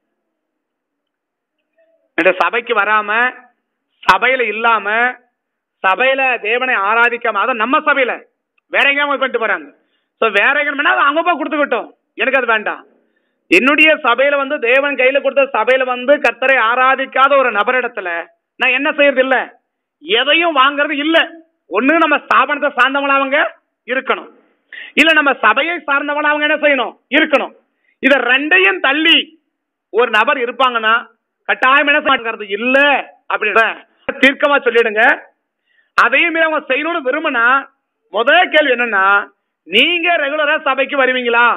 என்னுடைய சபைக்கு வராம சபையில இல்லாம சபையில தேவனை ஆராதிக்காம அதான் நம்ம சபையில வேற எங்கேயாவது போய் பண்ணிட்டு போறாங்க சோ வேற எங்க அவங்க போய் கொடுத்துக்கிட்டோம் எனக்கு அது வேண்டாம் என்னுடைய சபையில வந்து தேவன் கையில கொடுத்த சபையில வந்து கர்த்தரை ஆராதிக்காத ஒரு நபரிடத்துல நான் என்ன செய்யறது இல்ல எதையும் வாங்குறது இல்ல ஒண்ணு நம்ம ஸ்தாபனத்தை சார்ந்தவங்களா அவங்க இருக்கணும் இல்ல நம்ம சபையை சார்ந்தவங்களா அவங்க என்ன செய்யணும் இருக்கணும் இத ரெண்டையும் தள்ளி ஒரு நபர் இருப்பாங்கன்னா கட்டாயம் என்ன செய்யறது இல்ல அப்படின்ற தீர்க்கமா சொல்லிடுங்க அதையும் மீறி அவங்க செய்யணும்னு விரும்பினா முதல் கேள்வி என்னன்னா நீங்க ரெகுலரா சபைக்கு வருவீங்களா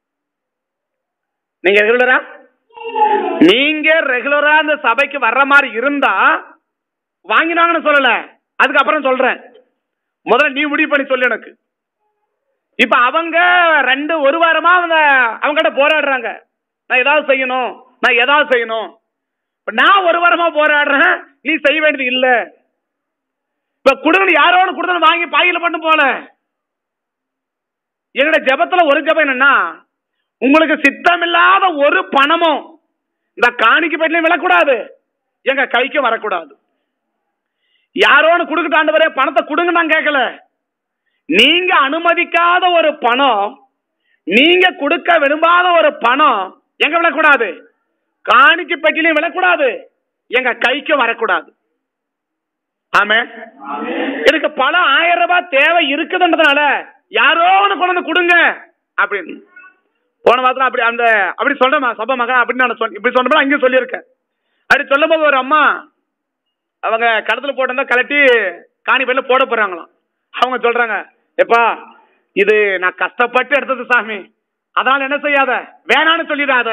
நீங்க ரெகுலரா நீங்க ரெகுலரா அந்த சபைக்கு வர்ற மாதிரி இருந்தா வாங்கினாங்கன்னு சொல்லல அதுக்கப்புறம் சொல்றேன் முதல்ல நீ முடிவு பண்ணி சொல்லு எனக்கு இப்ப அவங்க ரெண்டு ஒரு வாரமா அவங்க அவங்க கிட்ட போராடுறாங்க நான் ஏதாவது செய்யணும் நான் ஏதாவது செய்யணும் இப்ப நான் ஒரு வாரமா போராடுறேன் நீ செய்ய வேண்டியது இல்ல இப்ப குடுங்க யாரோட கொடுத்தது வாங்கி பாயில பண்ணு போல எங்கட ஜெபத்துல ஒரு ஜெபம் என்னன்னா உங்களுக்கு சித்தமில்லாத ஒரு பணமும் இந்த காணிக்கு பெட்டிலையும் விழக்கூடாது எங்க கைக்கு வரக்கூடாது யாரோன்னு கொடுக்கட்டாண்டவரே பணத்தை கொடுங்க நான் கேட்கல நீங்க அனுமதிக்காத ஒரு பணம் நீங்க கொடுக்க விரும்பாத ஒரு பணம் எங்க விழக்கூடாது காணிக்கு பெட்டிலையும் விழக்கூடாது எங்க கைக்கு வரக்கூடாது ஆமே எனக்கு பல ஆயிரம் ரூபாய் தேவை இருக்குதுன்றதுனால யாரோ ஒன்று கொண்டு வந்து கொடுங்க அப்படின்னு போன வாரத்தில் அப்படி அந்த அப்படி சொல்றேன் சபை மகன் அப்படின்னு நான் சொன்ன இப்படி சொன்னப்போ அங்கேயும் சொல்லியிருக்கேன் அப்படி சொல்லும் போது ஒரு அம்மா அவங்க கடத்துல போட்டிருந்தா கலட்டி காணி பையில போட போறாங்களாம் அவங்க சொல்றாங்க எப்பா இது நான் கஷ்டப்பட்டு எடுத்தது சாமி அதனால என்ன செய்யாத வேணான்னு சொல்லிடாத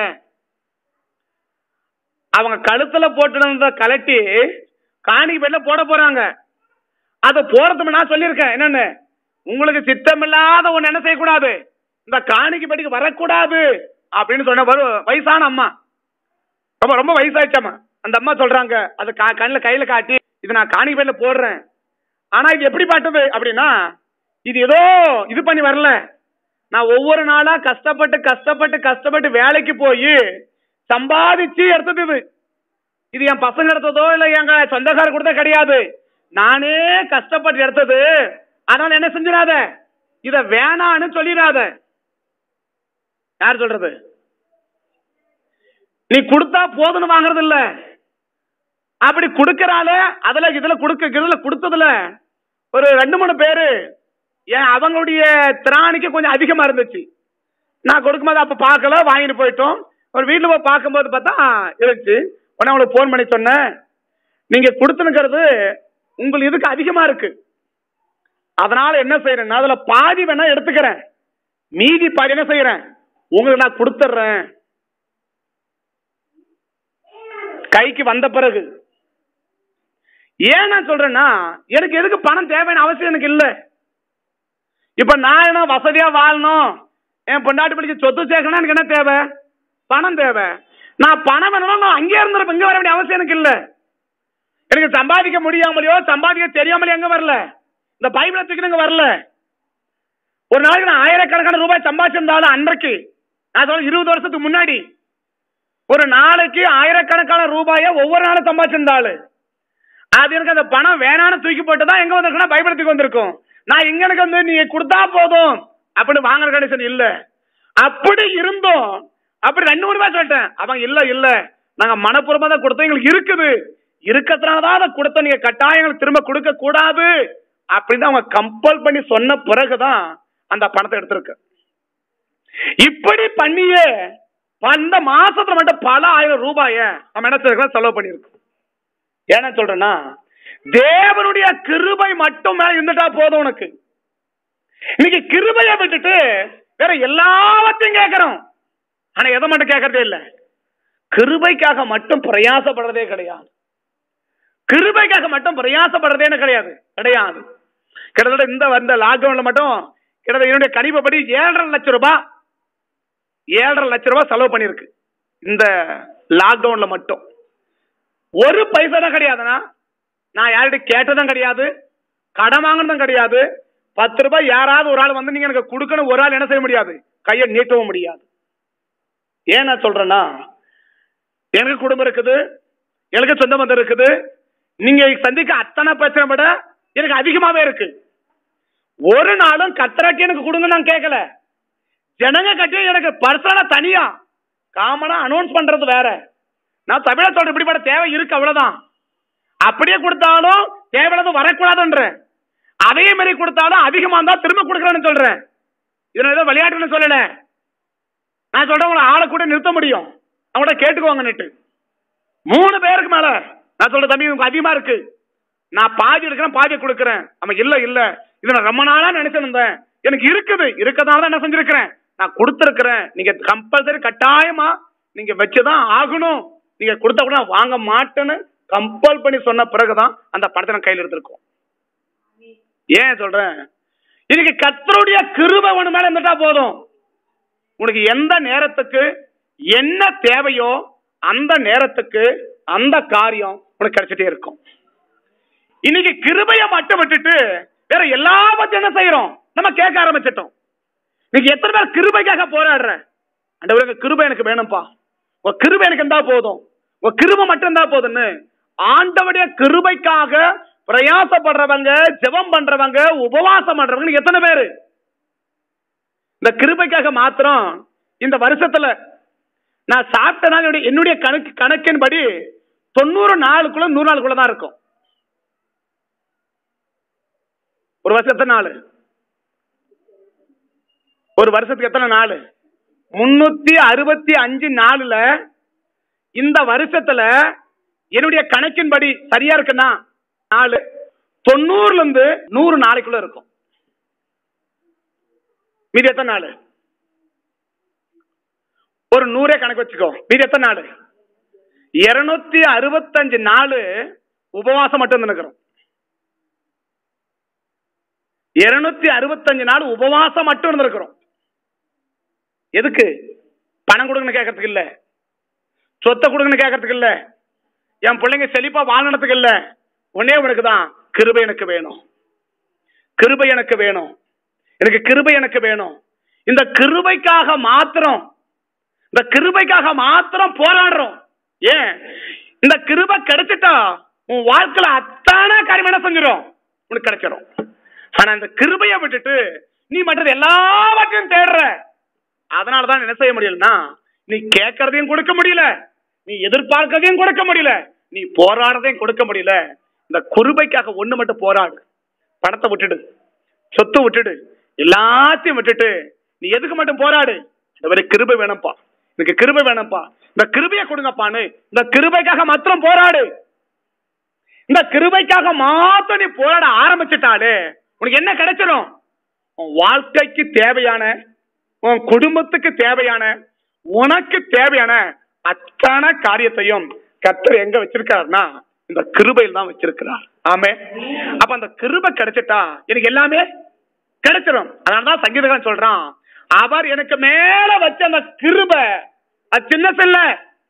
அவங்க கழுத்துல போட்டிருந்த கலட்டி காணி பையில போட போறாங்க அதை போறதுக்கு நான் சொல்லியிருக்கேன் என்னன்னு உங்களுக்கு சித்தமில்லாத ஒண்ணு என்ன செய்யக்கூடாது இந்த காணிக்கு படிக்க வரக்கூடாது அப்படின்னு சொன்ன வரும் வயசான அம்மா ரொம்ப ரொம்ப வயசாயிச்சம்மா அந்த அம்மா சொல்றாங்க அது கா- கண்ணுல கையில காட்டி இது நான் காணிக்கு பேர்ல போடுறேன் ஆனா இது எப்படி பாட்டது அப்படின்னா இது ஏதோ இது பண்ணி வரல நான் ஒவ்வொரு நாளா கஷ்டப்பட்டு கஷ்டப்பட்டு கஷ்டப்பட்டு வேலைக்கு போய் சம்பாதிச்சு எடுத்தது இது இது என் பசங்க எடுத்ததோ இல்ல எங்க சொந்தக்காரர் கொடுத்த கிடையாது நானே கஷ்டப்பட்டு எடுத்தது அதனால என்ன செஞ்சிடாத இத வேணான்னு சொல்லிடாத யார் சொல்றது நீ கொடுத்தா போதுன்னு வாங்குறது இல்ல அப்படி கொடுக்கறால அதுல இதுல கொடுக்க இதுல கொடுத்ததுல ஒரு ரெண்டு மூணு பேரு ஏன் அவங்களுடைய திராணிக்கு கொஞ்சம் அதிகமா இருந்துச்சு நான் கொடுக்கும்போது அப்ப பார்க்கல வாங்கிட்டு போயிட்டோம் ஒரு வீட்டுல போய் பார்க்கும்போது பார்த்தா இருந்துச்சு உடனே அவங்களுக்கு ஃபோன் பண்ணி சொன்னேன் நீங்க கொடுத்துனுக்கிறது உங்களுக்கு இதுக்கு அதிகமா இருக்கு அதனால என்ன செய்யறேன்னா அதுல பாதி வேணா எடுத்துக்கிறேன் மீதி பாதி என்ன செய்யறேன் உங்களுக்கு நான் கொடுத்துட்றேன் கைக்கு வந்த பிறகு ஏன் நான் சொல்றேன்னா எனக்கு எதுக்கு பணம் தேவையான அவசியம் எனக்கு இல்ல இப்ப நான் என்ன வசதியா வாழணும் என் பொண்டாட்டி பிடிச்ச சொத்து சேர்க்கணும் எனக்கு என்ன தேவை பணம் தேவை நான் பணம் வேணும்னா நான் அங்கே இருந்திருப்பேன் இங்க வர வேண்டிய அவசியம் எனக்கு இல்ல எனக்கு சம்பாதிக்க முடியாமலையோ சம்பாதிக்க தெரியாமலையோ எங்க வரல இந்த பைபிளை தூக்கிட்டு வரல ஒரு நாளைக்கு நான் ஆயிரக்கணக்கான ரூபாய் சம்பாதிச்சிருந்தாலும் அன்றைக்கு நான் சொல்ல இருபது வருஷத்துக்கு முன்னாடி ஒரு நாளைக்கு ஆயிரக்கணக்கான ரூபாய ஒவ்வொரு நாளும் சம்பாதிச்சிருந்தாலும் அது எனக்கு அந்த பணம் வேணான்னு தூக்கி போட்டு தான் எங்க வந்திருக்குன்னா பைபிளத்துக்கு வந்திருக்கும் நான் இங்க எனக்கு வந்து நீங்க கொடுத்தா போதும் அப்படின்னு வாங்குற கண்டிஷன் இல்ல அப்படி இருந்தோம் அப்படி ரெண்டு மூணு பேர் சொல்லிட்டேன் அவங்க இல்ல இல்ல நாங்க மனப்பூர்வமா தான் கொடுத்தோம் எங்களுக்கு இருக்குது இருக்கறதுனால தான் அதை கொடுத்தோம் நீங்க கட்டாயம் எங்களுக்கு திரும்ப கொடுக்க கூடாது அப்படின்னு அவங்க கம்பல் பண்ணி சொன்ன பிறகுதான் அந்த பணத்தை எடுத்திருக்கு இப்படி பண்ணியே அந்த மாசத்துல மட்டும் பல ஆயிரம் ரூபாய நம்ம என்ன செய்யறோம் செலவு பண்ணிருக்கோம் ஏன்னா சொல்றேன்னா தேவனுடைய கிருபை மட்டும் மேல இருந்துட்டா போதும் உனக்கு இன்னைக்கு கிருபையை விட்டுட்டு வேற எல்லாவற்றையும் கேட்கறோம் ஆனா எதை மட்டும் கேட்கறதே இல்ல கிருபைக்காக மட்டும் பிரயாசப்படுறதே கிடையாது கிருபைக்காக மட்டும் பிரயாசப்படுறதே கிடையாது கிடையாது கிட்டத்தட்ட இந்த வந்த லாக்டவுன்ல மட்டும் கிட்டத்தட்ட என்னுடைய கணிப்பப்படி ஏழரை லட்சம் ரூபாய் ஏழரை லட்சம் ரூபாய் செலவு பண்ணிருக்கு இந்த லாக்டவுன்ல மட்டும் ஒரு பைசா தான் கிடையாதுண்ணா நான் யார்கிட்ட கேட்டதும் கிடையாது கடன் வாங்கினதும் கிடையாது பத்து ரூபாய் யாராவது ஒரு ஆள் வந்து நீங்க எனக்கு கொடுக்கணும் ஒரு ஆள் என்ன செய்ய முடியாது கையை நீட்டவும் முடியாது ஏன் நான் சொல்றேன்னா எனக்கு குடும்பம் இருக்குது எனக்கு சொந்த பந்தம் இருக்குது நீங்க சந்திக்க அத்தனை பிரச்சனை விட எனக்கு அதிகமாவே இருக்கு ஒரு நாளும் கத்தராக்கி எனக்கு கொடுங்க நான் கேட்கல ஜனங்க கட்டி எனக்கு பர்சனலா தனியா காமனா அனௌன்ஸ் பண்றது வேற நான் தமிழ சொல்ற இப்படிப்பட்ட தேவை இருக்கு அவ்வளவுதான் அப்படியே கொடுத்தாலும் தேவையானது வரக்கூடாதுன்ற அதே மாதிரி கொடுத்தாலும் அதிகமா இருந்தா திரும்ப கொடுக்கறேன்னு சொல்றேன் இதுல ஏதோ விளையாட்டுன்னு சொல்லல நான் சொல்றேன் உங்களை ஆளை கூட நிறுத்த முடியும் அவங்கள்ட்ட கேட்டுக்கோங்கன்னுட்டு மூணு பேருக்கு மேல நான் சொல்ற தம்பி உங்களுக்கு அதிகமா இருக்கு நான் பாதி எடுக்கிறேன் பாதி கொடுக்கிறேன் அவன் இல்ல இல்ல இது நான் ரொம்ப நாளா நினைச்சிருந்தேன் எனக்கு இருக்குது இருக்கதால தான் என்ன செஞ்சிருக்கிறேன் நான் கொடுத்துருக்கிறேன் நீங்க கம்பல்சரி கட்டாயமா நீங்க வச்சுதான் ஆகணும் நீங்க கொடுத்த கூட நான் வாங்க மாட்டேன்னு கம்பல் பண்ணி சொன்ன பிறகுதான் அந்த பணத்தை நான் கையில் எடுத்திருக்கோம் ஏன் சொல்றேன் இன்னைக்கு கத்தருடைய கிருபை ஒண்ணு மேல இருந்துட்டா போதும் உனக்கு எந்த நேரத்துக்கு என்ன தேவையோ அந்த நேரத்துக்கு அந்த காரியம் உனக்கு கிடைச்சிட்டே இருக்கும் இன்னைக்கு கிருபைய மட்டும் விட்டுட்டு வேற எல்லாவற்றையும் என்ன செய்யறோம் நம்ம கேட்க ஆரம்பிச்சிட்டோம் நீங்க எத்தனை பேர் கிருபைக்காக போராடுற அந்த கிருபை எனக்கு வேணும்ப்பா உங்க கிருபை எனக்கு இருந்தா போதும் உங்க கிருபை மட்டும் இருந்தா போதும்னு ஆண்டவுடைய கிருபைக்காக பிரயாசப்படுறவங்க ஜெபம் பண்றவங்க உபவாசம் பண்றவங்க எத்தனை பேரு இந்த கிருபைக்காக மாத்திரம் இந்த வருஷத்துல நான் சாப்பிட்ட நாள் என்னுடைய- என்னுடைய கணக்கு கணக்கின்படி தொண்ணூறு நாளுக்குள்ள நூறு நாளுக்குள்ள தான் இருக்கும் ஒரு வருஷத்து நாள் ஒரு வருஷத்துக்கு எத்தனை நாள் முன்னூத்தி அறுபத்தி அஞ்சு நாளுல இந்த வருஷத்துல என்னுடைய கணக்கின்படி சரியா இருக்குன்னா நாலு தொண்ணூறுல இருந்து நூறு நாளைக்குள்ள இருக்கும் மீதி எத்தனை நாள் ஒரு நூறே கணக்கு வச்சுக்கோ மீதி எத்தனை நாள் இருநூத்தி அறுபத்தஞ்சு நாள் உபவாசம் மட்டும் நினைக்கிறோம் இருநூத்தி அறுபத்தஞ்சு நாள் உபவாசம் மட்டும் இருந்திருக்கிறோம் எதுக்கு பணம் கொடுங்கன்னு கேட்கறதுக்கு இல்ல சொத்தை கொடுங்கன்னு கேட்கறதுக்கு இல்ல என் பிள்ளைங்க செழிப்பா வாழறதுக்கு இல்ல ஒன்னே உனக்கு தான் கிருபை எனக்கு வேணும் கிருபை எனக்கு வேணும் எனக்கு கிருபை எனக்கு வேணும் இந்த கிருபைக்காக மாத்திரம் இந்த கிருபைக்காக மாத்திரம் போராடுறோம் ஏன் இந்த கிருபை கிடைச்சிட்டா உன் வாழ்க்கையில அத்தான காரியம் என்ன செஞ்சிடும் உனக்கு கிடைச்சிடும் ஆனா இந்த கிருபைய விட்டுட்டு நீ மற்றது எல்லாவற்றையும் தேடுற அதனாலதான் என்ன செய்ய முடியலன்னா நீ கேட்கறதையும் கொடுக்க முடியல நீ எதிர்பார்க்கறதையும் கொடுக்க முடியல நீ போராடுறதையும் கொடுக்க முடியல இந்த குருபைக்காக ஒண்ணு மட்டும் போராடு பணத்தை விட்டுடு சொத்து விட்டுடு எல்லாத்தையும் விட்டுட்டு நீ எதுக்கு மட்டும் போராடு இந்த மாதிரி கிருபை வேணும்ப்பா எனக்கு கிருபை வேணும்ப்பா இந்த கிருபையை கொடுங்கப்பான்னு இந்த கிருபைக்காக மாத்திரம் போராடு இந்த கிருபைக்காக மாத்திரம் நீ போராட ஆரம்பிச்சிட்டாலே உனக்கு என்ன கிடைச்சிடும் உன் வாழ்க்கைக்கு தேவையான உன் குடும்பத்துக்கு தேவையான உனக்கு தேவையான அத்தனை காரியத்தையும் கத்தர் எங்க வச்சிருக்காருன்னா இந்த கிருபையில் தான் வச்சிருக்கிறார் ஆமே அப்ப அந்த கிருபை கிடைச்சிட்டா எனக்கு எல்லாமே கிடைச்சிடும் அதனாலதான் சங்கீதக்காரன் சொல்றான் அவர் எனக்கு மேல வச்ச அந்த கிருபை அது சின்னது இல்ல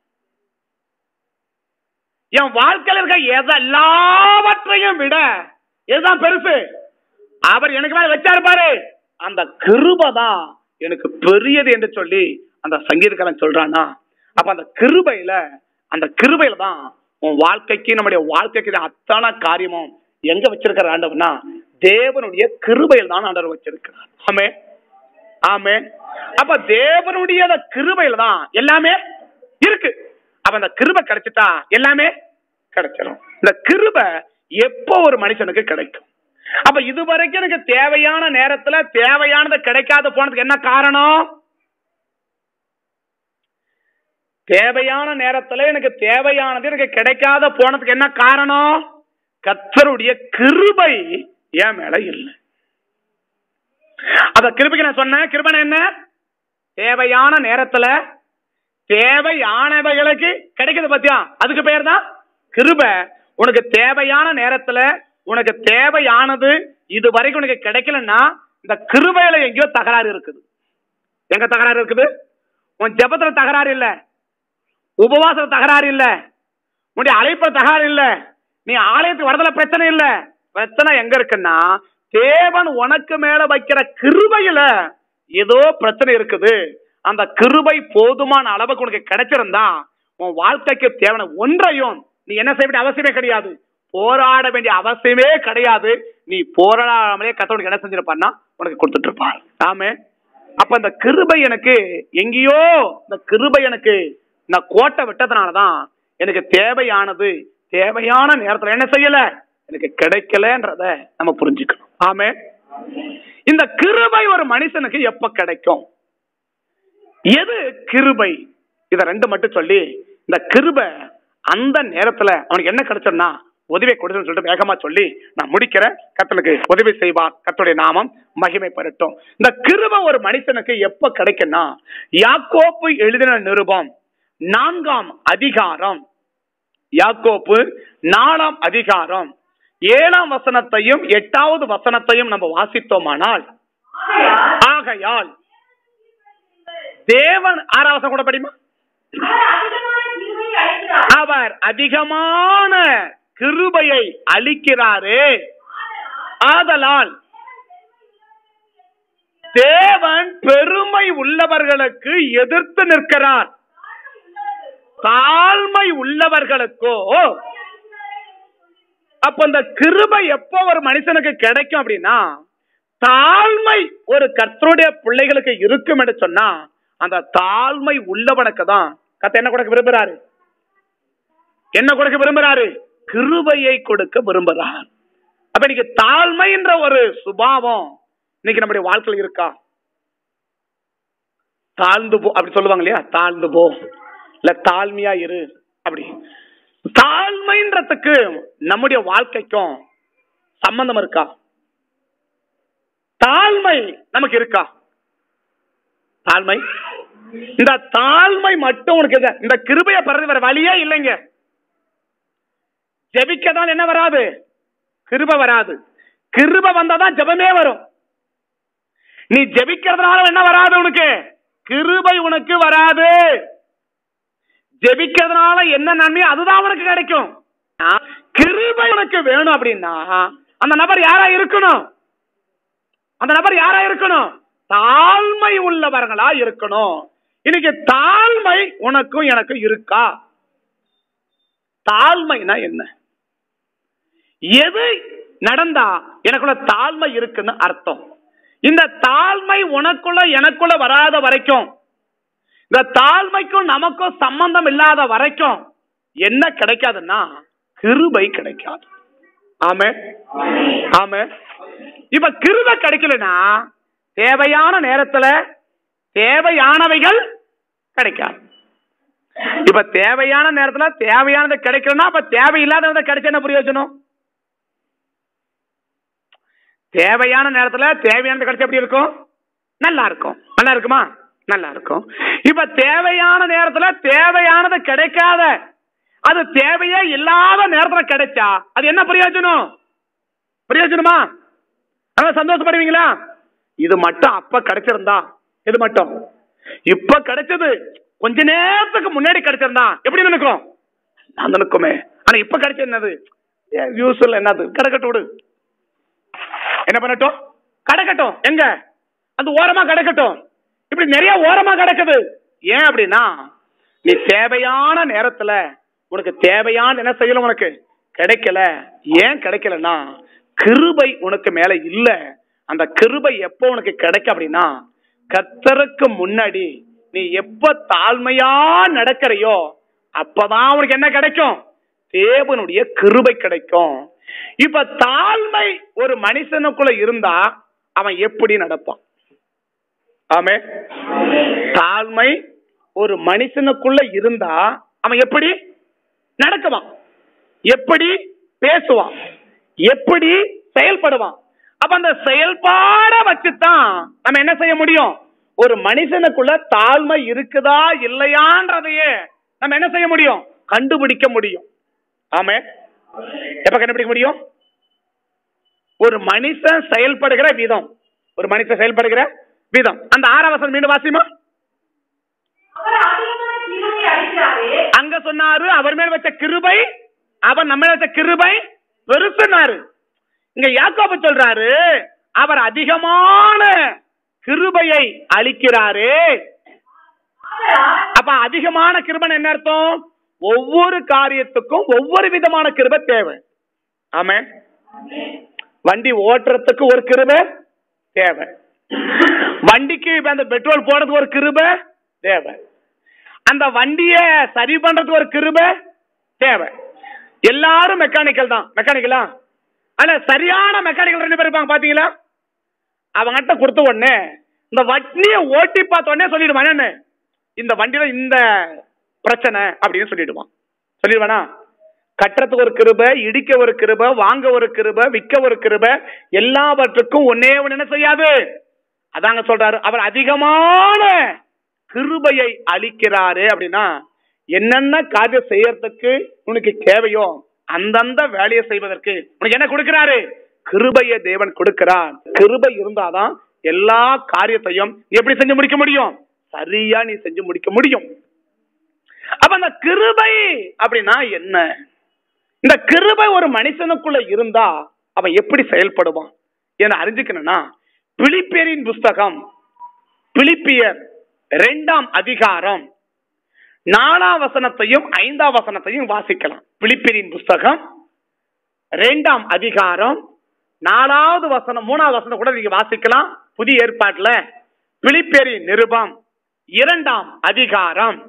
என் வாழ்க்கையில இருக்க எத எல்லாவற்றையும் விட எதுதான் பெருசு அவர் எனக்கு மேல வச்சாரு பாரு அந்த கிருபை தான் எனக்கு பெரியது என்று சொல்லி அந்த சங்கீதக்காரன் சொல்றானா அப்ப அந்த கிருபையில அந்த கிருபையில தான் உன் வாழ்க்கைக்கு நம்முடைய வாழ்க்கைக்கு தான் அத்தனை காரியமும் எங்க வச்சிருக்கிற ஆண்டவனா தேவனுடைய கிருபையில் தான் ஆண்டவர் வச்சிருக்கிறார் ஆமே ஆமே அப்ப தேவனுடைய அந்த கிருபையில தான் எல்லாமே இருக்கு அப்ப அந்த கிருபை கிடைச்சிட்டா எல்லாமே கிடைச்சிடும் இந்த கிருபை எப்போ ஒரு மனுஷனுக்கு கிடைக்கும் அப்ப இதுவரைக்கும் எனக்கு தேவையான நேரத்துல தேவையானது கிடைக்காத போனதுக்கு என்ன காரணம் தேவையான நேரத்துல எனக்கு தேவையானது எனக்கு கிடைக்காத போனதுக்கு என்ன காரணம் கத்தருடைய கிருபை என் மேல இல்லை அத கிருபைக்கு நான் சொன்னேன் கிருபனை என்ன தேவையான நேரத்துல தேவையானவைகளுக்கு கிடைக்குது பாத்தியா அதுக்கு பேர் தான் கிருபை உனக்கு தேவையான நேரத்துல உனக்கு தேவையானது இது வரைக்கும் உனக்கு கிடைக்கலன்னா இந்த கிருபையில எங்கேயோ தகராறு இருக்குது எங்க தகராறு இருக்குது உன் ஜெபத்துல தகராறு இல்ல உபவாசத்துல தகராறு இல்ல உன்னுடைய அழைப்புல தகராறு இல்ல நீ ஆலயத்துக்கு வரதுல பிரச்சனை இல்ல பிரச்சனை எங்க இருக்குன்னா தேவன் உனக்கு மேல வைக்கிற கிருபையில ஏதோ பிரச்சனை இருக்குது அந்த கிருபை போதுமான அளவுக்கு உனக்கு கிடைச்சிருந்தா உன் வாழ்க்கைக்கு தேவையான ஒன்றையும் நீ என்ன செய்ய வேண்டிய அவசியமே கிடையாது போராட வேண்டிய அவசியமே கிடையாது நீ போராடாமலே கத்தவனுக்கு என்ன செஞ்சிருப்பான்னா உனக்கு கொடுத்துட்டு இருப்பான் ஆமே அப்ப இந்த கிருபை எனக்கு எங்கேயோ இந்த கிருபை எனக்கு நான் கோட்டை விட்டதுனாலதான் எனக்கு தேவையானது தேவையான நேரத்துல என்ன செய்யல எனக்கு கிடைக்கலன்றத நம்ம புரிஞ்சுக்கணும் ஆமே இந்த கிருபை ஒரு மனுஷனுக்கு எப்ப கிடைக்கும் எது கிருபை இத ரெண்டு மட்டும் சொல்லி இந்த கிருபை அந்த நேரத்துல அவனுக்கு என்ன கிடைச்சதுன்னா உதவி கொடுத்துன்னு சொல்லிட்டு வேகமா சொல்லி நான் முடிக்கிறேன் கத்தனுக்கு உதவி செய்வார் கத்துடைய நாமம் மகிமை பெறட்டும் இந்த கிருபை ஒரு மனுஷனுக்கு எப்ப கிடைக்கும்னா யாக்கோப்பு எழுதின நிருபம் நான்காம் அதிகாரம் யாக்கோப்பு நாலாம் அதிகாரம் ஏழாம் வசனத்தையும் எட்டாவது வசனத்தையும் நம்ம வாசித்தோமானால் ஆகையால் தேவன் ஆறாம் வசனம் கூட படிமா அவர் அதிகமான கிருபையை அளிக்கிறாரே ஆதலால் தேவன் பெருமை உள்ளவர்களுக்கு எதிர்த்து நிற்கிறார் தாழ்மை உள்ளவர்களுக்கோ அப்ப இந்த கிருபை எப்போ ஒரு மனுஷனுக்கு கிடைக்கும் அப்படின்னா தாழ்மை ஒரு கர்த்தருடைய பிள்ளைகளுக்கு இருக்கும் என்று சொன்னா அந்த தாழ்மை உள்ளவனுக்கு தான் கத்த என்ன கொடுக்க விரும்புறாரு என்ன கொடுக்க விரும்புறாரு கிருபையை கொடுக்க விரும்புறார் அப்ப இன்னைக்கு தாழ்மை என்ற ஒரு சுபாவம் இன்னைக்கு நம்முடைய வாழ்க்கையில் இருக்கா தாழ்ந்து போ அப்படி சொல்லுவாங்க இல்லையா தாழ்ந்து போ இல்ல தாழ்மையா இரு அப்படி தாழ்மைன்றதுக்கு நம்முடைய வாழ்க்கைக்கும் சம்பந்தம் இருக்கா தாழ்மை நமக்கு இருக்கா தாழ்மை இந்த தாழ்மை மட்டும் உனக்கு இது. இந்த கிருபையை பெறது வேற வழியே இல்லைங்க ஜெபிக்கதான் என்ன வராது கிருப வராது கிருப வந்தாதான் ஜெபமே வரும் நீ ஜெபிக்கிறதுனால என்ன வராது உனக்கு கிருபை உனக்கு வராது ஜெபிக்கிறதுனால என்ன நன்மை அதுதான் உனக்கு கிடைக்கும் ஆ, கிருபை உனக்கு வேணும் அப்படின்னா அந்த நபர் யாரா இருக்கணும் அந்த நபர் யாரா இருக்கணும் தாழ்மை உள்ளவர்களா இருக்கணும் இன்னைக்கு தாழ்மை உனக்கும் எனக்கும் இருக்கா தாழ்மைனா என்ன எது நடந்தா எனக்குள்ள தாழ்மை இருக்குன்னு அர்த்தம் இந்த தாழ்மை உனக்குள்ள எனக்குள்ள வராத வரைக்கும் இந்த தாழ்மைக்கும் நமக்கும் சம்பந்தம் இல்லாத வரைக்கும் என்ன கிடைக்காதுன்னா கிருபை கிடைக்காது ஆமே ஆமே இப்ப கிருபை கிடைக்கலனா தேவையான நேரத்துல தேவையானவைகள் கிடைக்காது இப்ப தேவையான நேரத்துல தேவையானது கிடைக்கலன்னா அப்ப தேவையில்லாதது கிடைச்ச என்ன பிரயோஜனம் தேவையான நேரத்துல தேவையானது கிடைச்சா எப்படி இருக்கும் நல்லா இருக்கும் நல்லா இருக்குமா நல்லா இருக்கும் இப்ப தேவையான நேரத்துல தேவையானது கிடைக்காத அது தேவையே இல்லாத நேரத்துல கிடைச்சா அது என்ன பிரயோஜனம் பிரயோஜனமா ஆனா சந்தோஷப்படுவீங்களா இது மட்டும் அப்ப கிடைச்சிருந்தா இது மட்டும் இப்ப கிடைச்சது கொஞ்ச நேரத்துக்கு முன்னாடி கிடைச்சிருந்தா எப்படி நினைக்கும் நான் நினைக்குமே ஆனா இப்ப கிடைச்சது என்னது யூஸ்வல் என்னது கிடக்கட்டும் விடு என்ன பண்ணட்டும் கிடக்கட்டும் எங்க அந்த ஓரமா கிடக்கட்டும் இப்படி நிறைய ஓரமா கிடக்குது ஏன் அப்படின்னா நீ தேவையான நேரத்துல உனக்கு தேவையான என்ன செய்யணும் உனக்கு கிடைக்கல ஏன் கிடைக்கலன்னா கிருபை உனக்கு மேல இல்ல அந்த கிருபை எப்போ உனக்கு கிடைக்கும் அப்படின்னா கத்தருக்கு முன்னாடி நீ எப்ப தாழ்மையா நடக்கிறையோ அப்பதான் உனக்கு என்ன கிடைக்கும் தேவனுடைய கிருபை கிடைக்கும் இப்ப தாழ்மை ஒரு மனுஷனுக்குள்ள இருந்தா அவன் எப்படி நடப்பான் ஆமே தாழ்மை ஒரு மனுஷனுக்குள்ள இருந்தா அவன் எப்படி நடக்குவான் எப்படி பேசுவான் எப்படி செயல்படுவான் அப்ப அந்த செயல்பாட வச்சுதான் நம்ம என்ன செய்ய முடியும் ஒரு மனுஷனுக்குள்ள தாழ்மை இருக்குதா இல்லையான்றதையே நம்ம என்ன செய்ய முடியும் கண்டுபிடிக்க முடியும் ஆமே எப்ப கண்டுபிடிக்க முடியும் ஒரு மனுஷன் செயல்படுகிற விதம் ஒரு மனுஷன் செயல்படுகிற விதம் அந்த ஆறாம் வசனம் மீண்டும் வாசிமா அவர் அதிகமான கிருபையை அளிக்கிறாரே அங்க சொன்னாரு அவர் மேல் வச்ச கிருபை அவர் நம்ம மேல வச்ச கிருபை பெருசுனாரு இங்க யாக்கோபு சொல்றாரு அவர் அதிகமான கிருபையை அளிக்கிறாரே ஆதலால் அப்ப அதிகமான கிருபன் என்ன அர்த்தம் ஒவ்வொரு காரியத்துக்கும் ஒவ்வொரு விதமான கிருபை தேவை ஆமே வண்டி ஓட்டுறதுக்கு ஒரு கிருபை தேவை வண்டிக்கு இப்ப அந்த பெட்ரோல் போடுறதுக்கு ஒரு கிருபை தேவை அந்த வண்டிய சரி பண்றதுக்கு ஒரு கிருபை தேவை எல்லாரும் மெக்கானிக்கல் தான் மெக்கானிக்கலா ஆனா சரியான மெக்கானிக்கல் ரெண்டு பேர் இருப்பாங்க பாத்தீங்களா அவங்ககிட்ட கொடுத்த உடனே இந்த வண்டியை ஓட்டி பார்த்த உடனே சொல்லிடுவான் என்னன்னு இந்த வண்டியில இந்த பிரச்சனை அப்படின்னு சொல்லிடுவான் சொல்லிடுவானா கட்டுறதுக்கு ஒரு கிருபை இடிக்க ஒரு கிருபை வாங்க ஒரு கிருபை விற்க ஒரு கிருபை எல்லாவற்றுக்கும் ஒன்னே ஒண்ணு என்ன செய்யாது அதாங்க சொல்றாரு அவர் அதிகமான கிருபையை அளிக்கிறாரு அப்படின்னா என்னென்ன காரியம் செய்யறதுக்கு உனக்கு தேவையோ அந்தந்த வேலையை செய்வதற்கு உனக்கு என்ன கொடுக்கிறாரு கிருபையை தேவன் கொடுக்கிறார் கிருபை இருந்தாதான் எல்லா காரியத்தையும் நீ எப்படி செஞ்சு முடிக்க முடியும் சரியா நீ செஞ்சு முடிக்க முடியும் அப்ப அந்த கிருபை அப்படின்னா என்ன இந்த கிருபை ஒரு மனுஷனுக்குள்ள இருந்தா அவன் எப்படி செயல்படுவான் என அறிஞ்சுக்கணும்னா பிலிப்பியரின் புஸ்தகம் பிலிப்பியர் இரண்டாம் அதிகாரம் நாலாம் வசனத்தையும் ஐந்தாம் வசனத்தையும் வாசிக்கலாம் பிலிப்பியரின் புஸ்தகம் இரண்டாம் அதிகாரம் நாலாவது வசனம் மூணாவது வசனம் கூட நீங்க வாசிக்கலாம் புதிய ஏற்பாட்டுல பிலிப்பியரின் நிருபம் இரண்டாம் அதிகாரம்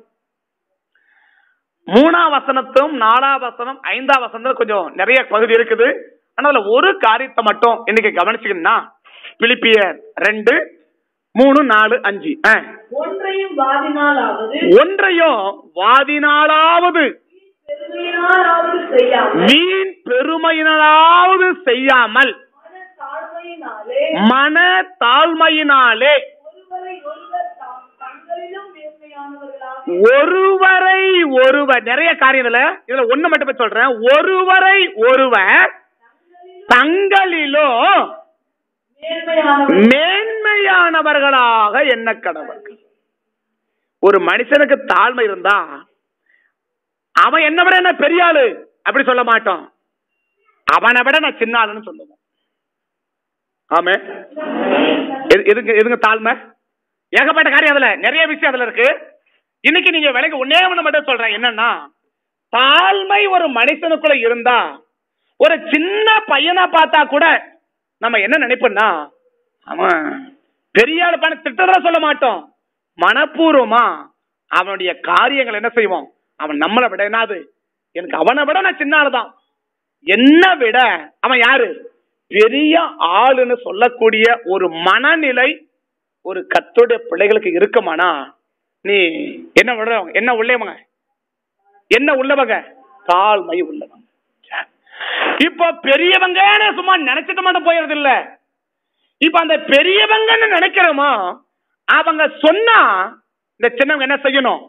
மூணாம் வசனத்தும் நாலாம் வசனம் ஐந்தாம் வசனம் கொஞ்சம் நிறைய பகுதி இருக்குது ஆனா அதுல ஒரு காரியத்தை மட்டும் இன்னைக்கு கவனிச்சுக்கணும்னா பிலிப்பியர் ரெண்டு மூணு நாலு அஞ்சு ஆ. ஒன்றையும் வாதினாலாவது ஒன்றையும் வாதினாலாவது பெருமையினாலாவது செய்யாமல் வீண் பெருமையினாலாவது செய்யாமல் மன தாழ்மையினாலே மன தாழ்மையினாலே ஒருவரை ஒருவர் தாம் தங்களிலும் மேன்மையானவர்களாக ஒருவரை ஒருவர் நிறைய காரியம் இதுல இதுல ஒண்ணு மட்டும் போய் சொல்றேன் ஒருவரை ஒருவர் தங்களிலும் மேன்மையானவர் மேன்மையானவர்களாக என்ன கடவுள் ஒரு மனுஷனுக்கு தாழ்மை இருந்தா அவன் என்ன விட என்ன பெரிய ஆளு அப்படி சொல்ல மாட்டோம் அவனை விட நான் சின்ன ஆளுன்னு சொல்லுவோம் ஆமே எது- எதுங்க எதுங்க தாழ்மை ஏகப்பட்ட காரியம் அதுல நிறைய விஷயம் அதுல இருக்கு இன்னைக்கு நீங்க விலைக்கு ஒன்னே ஒண்ணு மட்டும் சொல்றேன் என்னன்னா தாழ்மை ஒரு மனுஷனுக்குள்ள இருந்தா ஒரு சின்ன பையனா பார்த்தா கூட நம்ம என்ன நினைப்போம்னா அவன் பெரிய ஆளு பண்ண திட்டத்துல சொல்ல மாட்டோம் மனப்பூர்வமா அவனுடைய காரியங்கள் என்ன செய்வோம் அவன் நம்மளை விட என்னது எனக்கு அவனை விட நான் சின்ன ஆளு தான் என்ன விட அவன் யாரு பெரிய ஆளுன்னு சொல்லக்கூடிய ஒரு மனநிலை ஒரு கத்துடைய பிள்ளைகளுக்கு இருக்குமானா நீ என்ன விட என்ன உள்ளவங்க என்ன உள்ளவங்க தாழ்மை உள்ளவங்க இப்ப பெரியவங்கன்னு சும்மா நினைச்சிட்டு மட்டும் போயிடுறது இல்ல இப்ப அந்த பெரியவங்கன்னு நினைக்கிறோமோ அவங்க சொன்னா இந்த சின்னவங்க என்ன செய்யணும்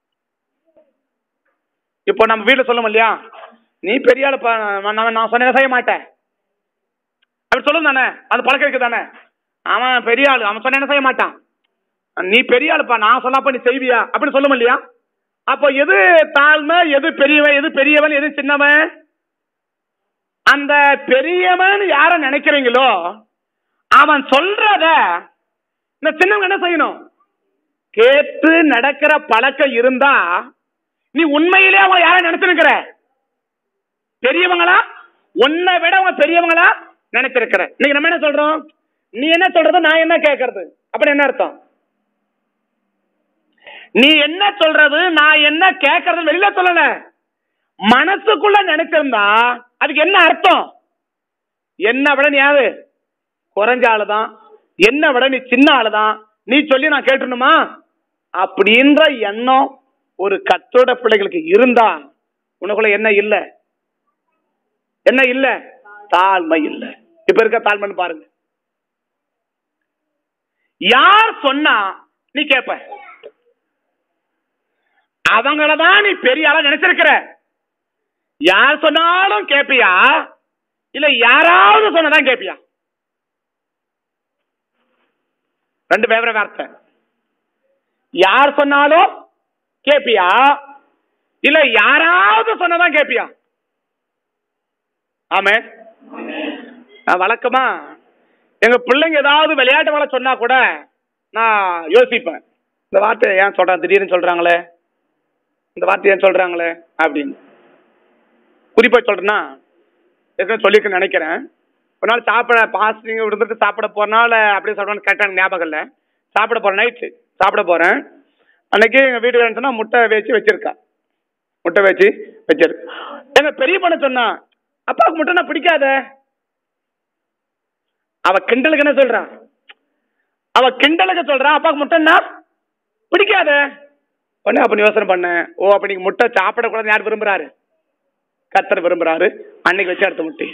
இப்போ நம்ம வீட்டுல சொல்லுவோம் இல்லையா நீ பெரிய ஆளுப்பா நான் நான் சொன்னதை செய்ய மாட்டேன் அப்படி சொல்லும் தானே அது பழக்கம் இருக்கு தானே அவன் பெரிய ஆளு அவன் சொன்ன செய்ய மாட்டான் நீ பெரிய ஆளுப்பா நான் சொன்னப்ப நீ செய்வியா அப்படின்னு சொல்லும் இல்லையா அப்போ எது தாழ்மை எது பெரியவன் எது பெரியவன் எது சின்னவன் அந்த பெரியவன் யார நினைக்கிறீங்களோ அவன் சொல்றத இந்த சின்னவங்க என்ன செய்யணும் கேட்டு நடக்கிற பழக்கம் இருந்தா நீ உண்மையிலே அவன் யார நினைச்சிருக்கிற பெரியவங்களா உன்னை விட அவன் பெரியவங்களா நினைச்சிருக்கிற இன்னைக்கு நம்ம என்ன சொல்றோம் நீ என்ன சொல்றது நான் என்ன கேட்கறது அப்படி என்ன அர்த்தம் நீ என்ன சொல்றது நான் என்ன கேட்கறது வெளியில சொல்லல மனசுக்குள்ள நினைச்சிருந்தா அதுக்கு என்ன அர்த்தம் என்ன விட நீ யாரு குறைஞ்ச ஆளுதான் என்ன விட நீ சின்ன ஆளுதான் நீ சொல்லி நான் கேட்டுணுமா அப்படின்ற எண்ணம் ஒரு கத்தோட பிள்ளைகளுக்கு இருந்தா உனக்குள்ள என்ன இல்ல என்ன இல்ல தாழ்மை இல்ல இப்ப இருக்க தாழ்மைன்னு பாருங்க யார் சொன்னா நீ கேப்ப அவங்களதான் நீ பெரிய ஆளா நினைச்சிருக்கிற யார் சொன்னாலும் கேப்பியா இல்ல யாராவது சொன்னதான் கேப்பியா ரெண்டு வேற வார்த்தை யார் சொன்னாலும் கேப்பியா இல்ல யாராவது சொன்னதான் கேப்பியா ஆமே நான் வழக்கமா எங்க பிள்ளைங்க ஏதாவது விளையாட்டு வேலை சொன்னா கூட நான் யோசிப்பேன் இந்த வார்த்தை ஏன் சொல்றாங்க திடீர்னு சொல்றாங்களே இந்த வார்த்தை ஏன் சொல்றாங்களே அப்படின்னு குறிப்பா சொல்றேன்னா ஏற்கனவே சொல்லியிருக்கேன்னு நினைக்கிறேன் ஒரு நாள் சாப்பிட பாஸ்டிங் விடுந்துட்டு சாப்பிட போறனால அப்படியே சொல்றேன்னு கரெக்டான ஞாபகம் இல்லை சாப்பிட போறேன் நைட்டு சாப்பிட போறேன் அன்னைக்கு எங்க வீட்டுக்கு சொன்னா முட்டை வச்சு வச்சிருக்கா முட்டை வச்சு வச்சிருக்கு எங்க பெரிய பொண்ணு சொன்னா அப்பாவுக்கு முட்டைனா பிடிக்காத அவ கிண்டலுக்கு என்ன சொல்றா அவ கிண்டலுக்கு சொல்றா அப்பாவுக்கு முட்டைன்னா பிடிக்காத உடனே அப்ப யோசனை பண்ணேன் ஓ அப்ப நீங்க முட்டை சாப்பிடக்கூடாது யார் விரும்புறாரு கத்தர் விரும்புறாரு அன்னைக்கு வச்சு அடுத்த முட்டை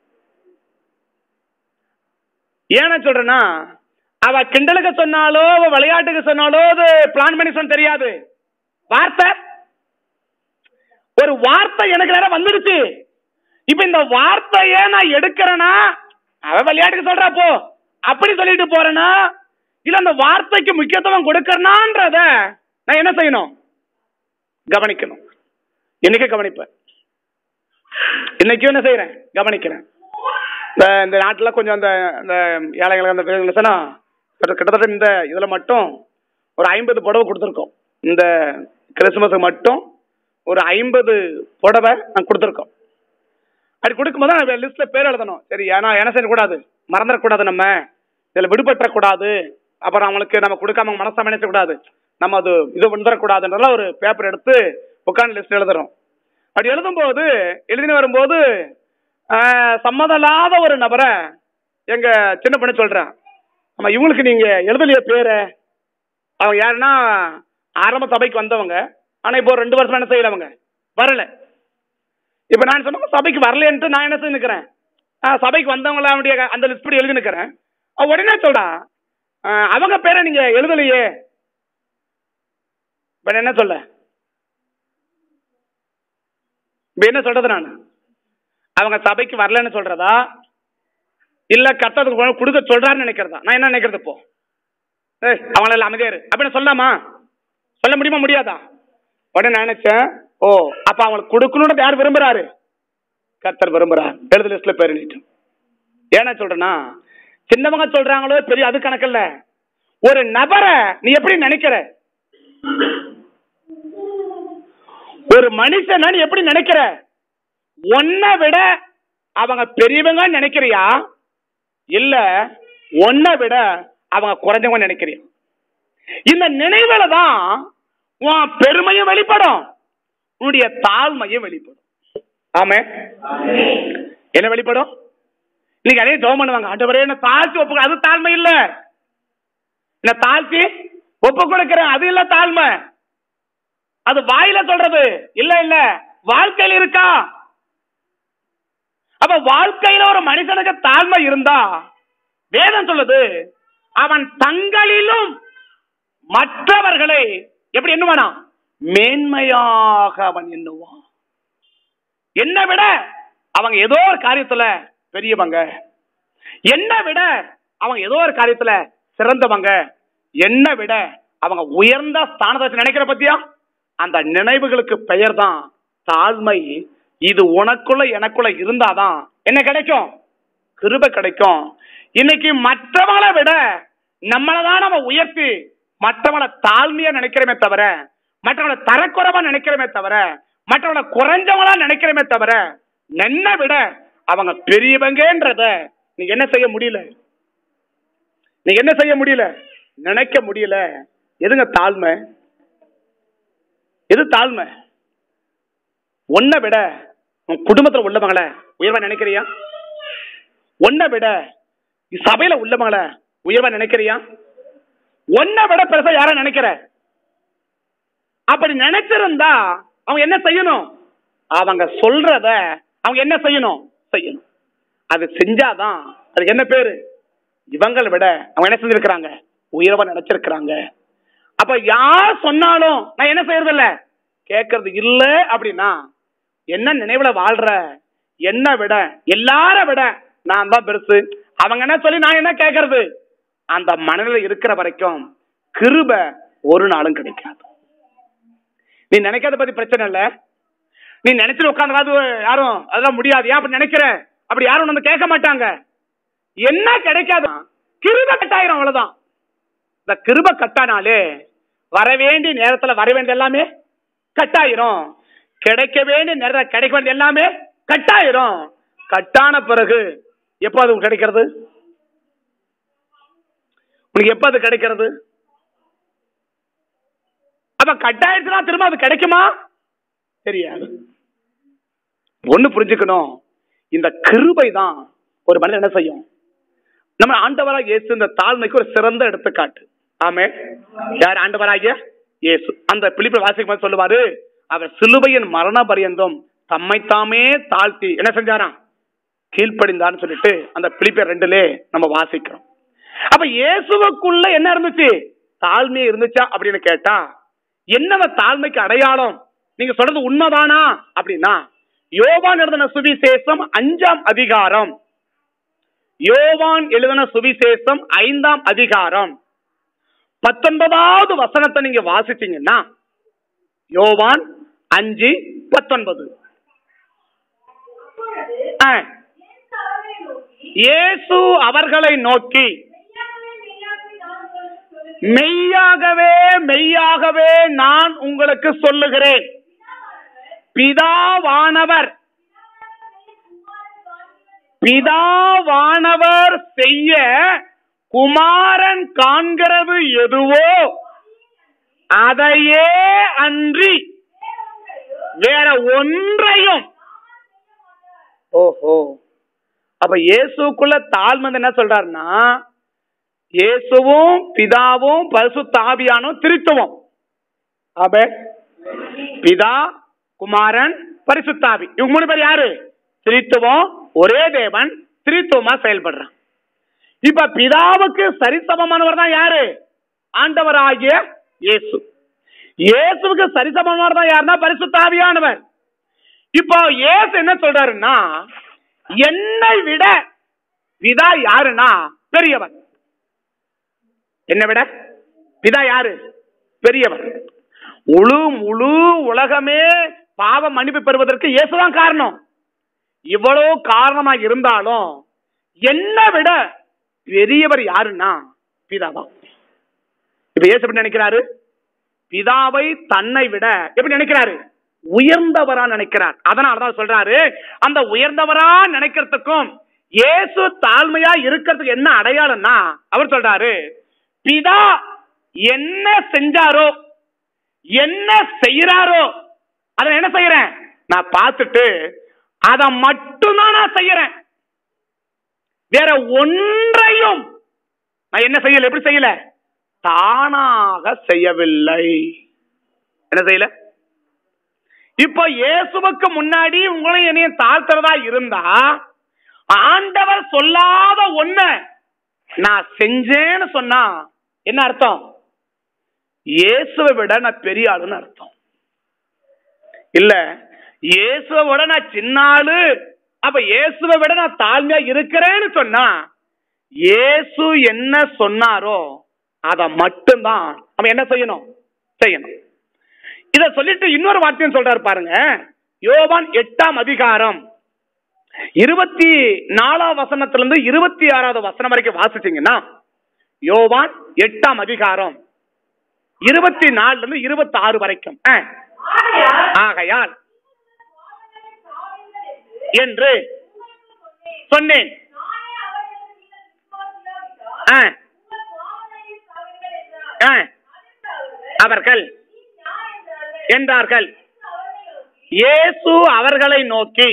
ஏன் சொல்றேன்னா அவ கிண்டலுக்கு சொன்னாலோ அவ விளையாட்டுக்கு சொன்னாலோ அது பிளான் பண்ணி சொன்ன தெரியாது வார்த்தை ஒரு வார்த்தை எனக்கு நேரம் வந்துடுச்சு இப்ப இந்த வார்த்தைய நான் எடுக்கிறேன்னா அவ விளையாட்டுக்கு சொல்றா போ அப்படி சொல்லிட்டு போறேனா இல்ல அந்த வார்த்தைக்கு முக்கியத்துவம் கொடுக்கறனான்றத நான் என்ன செய்யணும் கவனிக்கணும் இன்னைக்கு கவனிப்பேன் இன்னைக்கும் என்ன செய்யறேன் கவனிக்கிறேன் இந்த இந்த நாட்டில் கொஞ்சம் அந்த அந்த ஏழைங்களுக்கு அந்த பிள்ளைங்களுக்குனா கிட்டத்தட்ட இந்த இதில் மட்டும் ஒரு ஐம்பது புடவை கொடுத்துருக்கோம் இந்த கிறிஸ்துமஸுக்கு மட்டும் ஒரு ஐம்பது புடவை நாங்கள் கொடுத்துருக்கோம் அப்படி கொடுக்கும்போது நான் லிஸ்ட்டில் பேர் எழுதணும் சரி ஏன்னா என்ன செய்யக்கூடாது மறந்துடக்கூடாது நம்ம இதில் விடுபற்றக்கூடாது அப்புறம் அவங்களுக்கு நம்ம கொடுக்காம மனசை நினைச்சக்கூடாது நம்ம அது இது வந்துடக்கூடாதுன்றதுல ஒரு பேப்பர் எடுத்து உட்காந்து லிஸ்ட் எழுதுறோம் அப்படி எழுதும்போது எழுதினு வரும்போது ஆஹ், சம்மதம் இல்லாத ஒரு நபரை எங்க சின்ன பண்ண சொல்றேன் ஆமா இவங்களுக்கு நீங்க எழுதலையே பேரு அவங்க யாருன்னா ஆரம்ப சபைக்கு வந்தவங்க ஆனா இப்போ ஒரு ரெண்டு வருஷம் என்ன செய்யறவங்க வரல இப்ப நான் சொன்ன சபைக்கு வரலன்ட்டு நான் என்ன செய்ய நிக்கிறேன் ஆஹ், சபைக்கு வந்தவங்கள அவனுடைய அந்த லிஸ்ட் படி எழுதி நிக்கிறேன் அவன் உடனே சொல்றான் ஆஹ், அவங்க பேரை நீங்க எழுதலையே இப்ப நான் என்ன சொல்ல இப்ப என்ன சொல்றது நான் அவங்க சபைக்கு வரலன்னு சொல்றதா இல்ல கத்ததுக்கு போன கொடுக்க சொல்றாருன்னு நினைக்கிறதா நான் என்ன நினைக்கிறது இப்போ ஏய் அவங்கள எல்லாம் அமைதியா இரு அப்படின்னு சொல்லலாமா சொல்ல முடியுமா முடியாதா உடனே நான் நினைச்சேன் ஓ அப்ப அவங்களுக்கு கொடுக்கணும்னு யார் விரும்புறாரு கர்த்தர் விரும்புறார் எழுது லிஸ்ட்ல பேர் நீட்டும் ஏன்னா சொல்றேன்னா சின்னவங்க சொல்றாங்களோ பெரிய அது கணக்கில்ல ஒரு நபரை நீ எப்படி நினைக்கிற ஒரு மனுஷனை நீ எப்படி நினைக்கிற உன்னை விட அவங்க பெரியவங்க நினைக்கிறியா இல்ல உன்னை விட அவங்க குறைஞ்சவங்க நினைக்கிறியா இந்த நினைவுல தான் உன் பெருமையும் வெளிப்படும் உன்னுடைய தாழ்மையும் வெளிப்படும் ஆமே என்ன வெளிப்படும் இன்னைக்கு அதே ஜெபம் பண்ணுவாங்க ஆண்டவரே என்ன தாழ்த்தி ஒப்பு அது தாழ்மை இல்ல என்ன தாழ்த்தி ஒப்பு கொடுக்கிறேன் அது இல்ல தாழ்மை அது வாயில சொல்றது இல்ல இல்ல வாழ்க்கையில இருக்கா அப்ப வாழ்க்கையில ஒரு மனுஷனுக்கு தாழ்மை இருந்தா வேதம் சொல்லுது அவன் தங்களிலும் மற்றவர்களை எப்படி எண்ணுவானா மேன்மையாக அவன் எண்ணுவான் என்னை விட அவங்க ஏதோ ஒரு காரியத்துல பெரியவங்க என்னை விட அவங்க ஏதோ ஒரு காரியத்துல சிறந்தவங்க என்னை விட அவங்க உயர்ந்த ஸ்தானத்தை வச்சு நினைக்கிற பத்தியா அந்த நினைவுகளுக்கு பெயர் தான் தாழ்மை இது உனக்குள்ள எனக்குள்ள இருந்தாதான் என்ன கிடைக்கும் கிருபை கிடைக்கும் இன்னைக்கு மற்றவங்களை விட நம்மளை தான் நம்ம உயர்த்தி மற்றவங்களை தாழ்மையா நினைக்கிறோமே தவிர மற்றவங்களை தரக்குறைவா நினைக்கிறோமே தவிர மற்றவங்களை குறைஞ்சவங்களா நினைக்கிறோமே தவிர என்னை விட அவங்க பெரியவங்கன்றத நீ என்ன செய்ய முடியல நீ என்ன செய்ய முடியல நினைக்க முடியல எதுங்க தாழ்மை எது தாழ்மை உன்னை விட உன் குடும்பத்துல உள்ளவங்கள உயர்வா நினைக்கிறியா உன்னை விட சபையில உள்ளவங்கள உயர்வா நினைக்கிறியா உன்னை விட பெருசா யார நினைக்கிற அப்படி நினைச்சிருந்தா அவங்க என்ன செய்யணும் அவங்க சொல்றத அவங்க என்ன செய்யணும் செய்யணும் அது செஞ்சாதான் அதுக்கு என்ன பேரு இவங்களை விட அவங்க என்ன செஞ்சிருக்கிறாங்க உயர்வா நினைச்சிருக்கிறாங்க அப்ப யார் சொன்னாலும் நான் என்ன செய்யறது இல்ல கேட்கறது இல்ல அப்படின்னா என்ன நினைவுல வாழ்ற என்ன விட எல்லார விட நான் தான் பெருசு அவங்க என்ன சொல்லி நான் என்ன கேட்கறது அந்த மனநிலை இருக்கிற வரைக்கும் கிருப ஒரு நாளும் கிடைக்காது நீ நினைக்காத பத்தி பிரச்சனை இல்ல நீ நினைச்சிட்டு உட்காந்து யாரும் அதெல்லாம் முடியாது ஏன் அப்படி நினைக்கிற அப்படி யாரும் வந்து கேட்க மாட்டாங்க என்ன கிடைக்காது கிருப கட்டாயிரும் அவ்வளவுதான் இந்த கிருப கட்டானாலே வர வேண்டிய நேரத்துல வர வேண்டிய எல்லாமே கட்டாயிரும் கிடைக்க வேண்டிய நேரத்துல கிடைக்க வேண்டிய எல்லாமே கட்டாயிரும் கட்டான பிறகு எப்போ அது கிடைக்கிறது உனக்கு எப்ப அது கிடைக்கிறது அப்ப கட்டாயிடுச்சுன்னா திரும்ப அது கிடைக்குமா தெரியாது ஒண்ணு புரிஞ்சுக்கணும் இந்த கிருபை தான் ஒரு மனிதன் என்ன செய்யும் நம்ம ஆண்டவராக இயேசு இந்த தாழ்மைக்கு ஒரு சிறந்த எடுத்துக்காட்டு ஆமே யார் ஆண்டவராகிய இயேசு அந்த பிலிப்பை வாசிக்கும் போது சொல்லுவாரு அவர் சிலுவையின் மரண பரியந்தம் தம்மை தாமே தாழ்த்தி என்ன செஞ்சாராம் கீழ்ப்படிந்தான்னு சொல்லிட்டு அந்த பிலிப்பை ரெண்டுலே நம்ம வாசிக்கிறோம் அப்ப இயேசுவுக்குள்ள என்ன இருந்துச்சு தாழ்மை இருந்துச்சா அப்படின்னு கேட்டா என்னவ தாழ்மைக்கு அடையாளம் நீங்க சொல்றது உண்மைதானா அப்படின்னா யோவான் எழுதின சுவிசேஷம் அஞ்சாம் அதிகாரம் யோவான் எழுதின சுவிசேஷம் ஐந்தாம் அதிகாரம் பத்தொன்பதாவது வசனத்தை நீங்க வாசிச்சீங்கன்னா யோவான் அஞ்சு பத்தொன்பது ஆ. இயேசு அவர்களை நோக்கி மெய்யாகவே மெய்யாகவே நான் உங்களுக்கு சொல்லுகிறேன் பிதாவானவர் பிதாவானவர் செய்ய குமாரன் காண்கிறது எதுவோ அதையே அன்றி வேற ஒன்றையும் ஓஹோ அப்ப இயேசுக்குள்ள தாழ்மை என்ன சொல்றாருன்னா இயேசுவும் பிதாவும் பரிசுத்தாவியானும் திருத்துவம் அப்ப பிதா குமாரன் பரிசுத்தாவி இவங்க மூணு பேர் யாரு திரித்துவம் ஒரே தேவன் திரித்துவமா செயல்படுறான் இப்ப பிதாவுக்கு சரிசமமானவர் தான் யாரு ஆண்டவராகிய இயேசு இயேசுவுக்கு சரிசமமானவர் தான் யாருன்னா பரிசுத்தாவியானவர் இப்போ இயேசு என்ன சொல்றாருன்னா என்னை விட பிதா யாருன்னா பெரியவர் என்னை விட பிதா யாரு பெரியவர் முழு முழு உலகமே பாவ மன்னிப்பு பெறுவதற்கு இயேசுதான் காரணம் இவ்வளவு காரணமா இருந்தாலும் என்னை விட பெரியவர் யாருன்னா பிதாதான் இப்ப இயேசு எப்படி நினைக்கிறாரு பிதாவை தன்னை விட எப்படி நினைக்கிறாரு உயர்ந்தவரா நினைக்கிறார் அதனாலதான் சொல்றாரு அந்த உயர்ந்தவரா நினைக்கிறதுக்கும் இயேசு தாழ்மையா இருக்கிறதுக்கு என்ன அடையாளம்னா அவர் சொல்றாரு பிதா என்ன செஞ்சாரோ என்ன செய்யறாரோ அதை என்ன செய்யறேன் நான் பார்த்துட்டு அதை மட்டும்தான் நான் செய்யறேன் வேற ஒன்றையும் நான் என்ன செய்யல எப்படி செய்யல தானாக செய்யவில்லை என்ன செய்யல இப்போ இயேசுவுக்கு முன்னாடி உங்களை என்னையும் தாழ்த்துறதா இருந்தா ஆண்டவர் சொல்லாத ஒண்ண நான் செஞ்சேன்னு சொன்னா என்ன அர்த்தம் இயேசுவை விட நான் பெரிய ஆளுன்னு அர்த்தம் இல்ல இயேசுவை விட நான் சின்ன ஆளு அப்ப இயேசுவை விட நான் தாழ்மையா இருக்கிறேன்னு சொன்னா இயேசு என்ன சொன்னாரோ அத மட்டும்தான் நம்ம என்ன செய்யணும் செய்யணும் இத சொல்லிட்டு இன்னொரு வார்த்தையும் சொல்றாரு பாருங்க யோவான் எட்டாம் அதிகாரம் இருபத்தி நாலாம் வசனத்திலிருந்து இருபத்தி ஆறாவது வசனம் வரைக்கும் வாசிச்சீங்கன்னா யோவான் எட்டாம் அதிகாரம் இருபத்தி நாலுல இருந்து இருபத்தி ஆறு வரைக்கும் ஆ. ஆகையால் என்று சொன்னேன் ஆ. ஆ. அவர்கள் என்றார்கள் இயேசு அவர்களை நோக்கி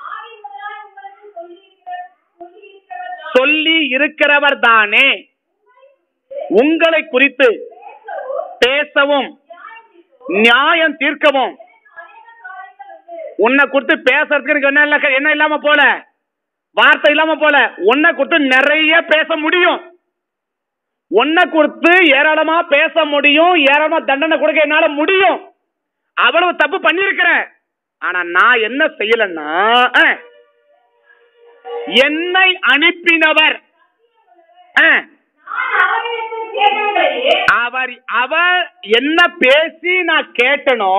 சொல்லி இருக்கிறவர் தானே உங்களை குறித்து பேசவும் நியாயம் தீர்க்கவும் உன்னை குறித்து பேசுறதுக்கு எனக்கு என்ன இல்ல என்ன இல்லாம போல வார்த்தை இல்லாம போல உன்னை குறித்து நிறைய பேச முடியும் உன்னை குறித்து ஏராளமா பேச முடியும் ஏராளமா தண்டனை கொடுக்க என்னால முடியும் அவ்வளவு தப்பு பண்ணிருக்கிறேன் ஆனா நான் என்ன செய்யலன்னா ஆ, என்னை அனுப்பினவர் ஆ, கேட்டவைகளையே அவர் அவர் என்ன பேசி நான் கேட்டனோ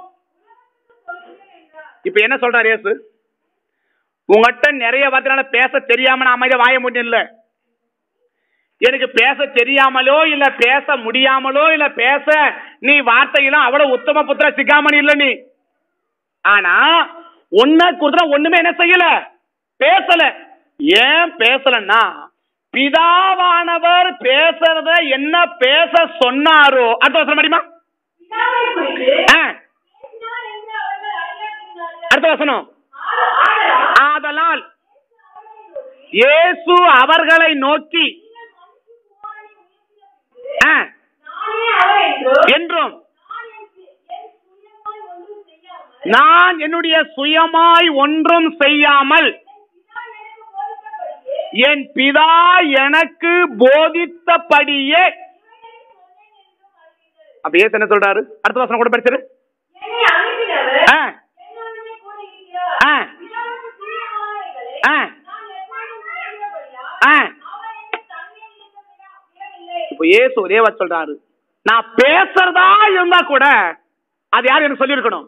இப்ப என்ன சொல்றாரு இயேசு உங்ககிட்ட நிறைய வார்த்தைனால பேச தெரியாம நான் அமைதியா வாய முடியும் இல்ல எனக்கு பேச தெரியாமலோ இல்ல பேச முடியாமலோ இல்ல பேச நீ வார்த்தையெல்லாம் அவ்வளவு உத்தம புத்திர சிக்காமணி இல்ல நீ ஆனா ஒன்ன குறித்து ஒண்ணுமே என்ன செய்யல பேசல ஏன் பேசலன்னா பிதாவானவர் பேசுறத என்ன பேச சொன்னாரோ அடுத்த வசனம் முடியுமா பிதாவை குறித்து ஆ, பேசினார் என்று அவர்கள் அறியாதிருந்தார்கள். அடுத்த வசனம் ஆ- ஆதலால் ஆதலால் இயேசு அவர்களை நோக்கி ஆ, நானே அவர் என்றும் என்றும் நான் என் என் சுயமாய் ஒன்றும் செய்யாமல் நான் என்னுடைய சுயமாய் ஒன்றும் செய்யாமல் பிதா எனக்கு போதித்தபடியே என் பிதா எனக்கு போதித்தபடியே அப்ப ஏசு என்ன சொல்றாரு அடுத்த வசனம் கூட படிச்சிரு என்னை அனுப்பினவர் ஆ, என்னுடனே கூட இருக்கிறார். ஆ. பிதாவுக்கு பிரியமானவைகளை ஆ. நான் எப்பொழுதும் செய்கிறபடியால் ஆ. அவர் என்னை தனியே இருக்க விட- விடவில்லை. இப்ப ஏசு ஒரே வார்த்தை சொல்றாரு நான் பேசுறதா இருந்தா கூட அது யார் எனக்கு சொல்லியிருக்கணும்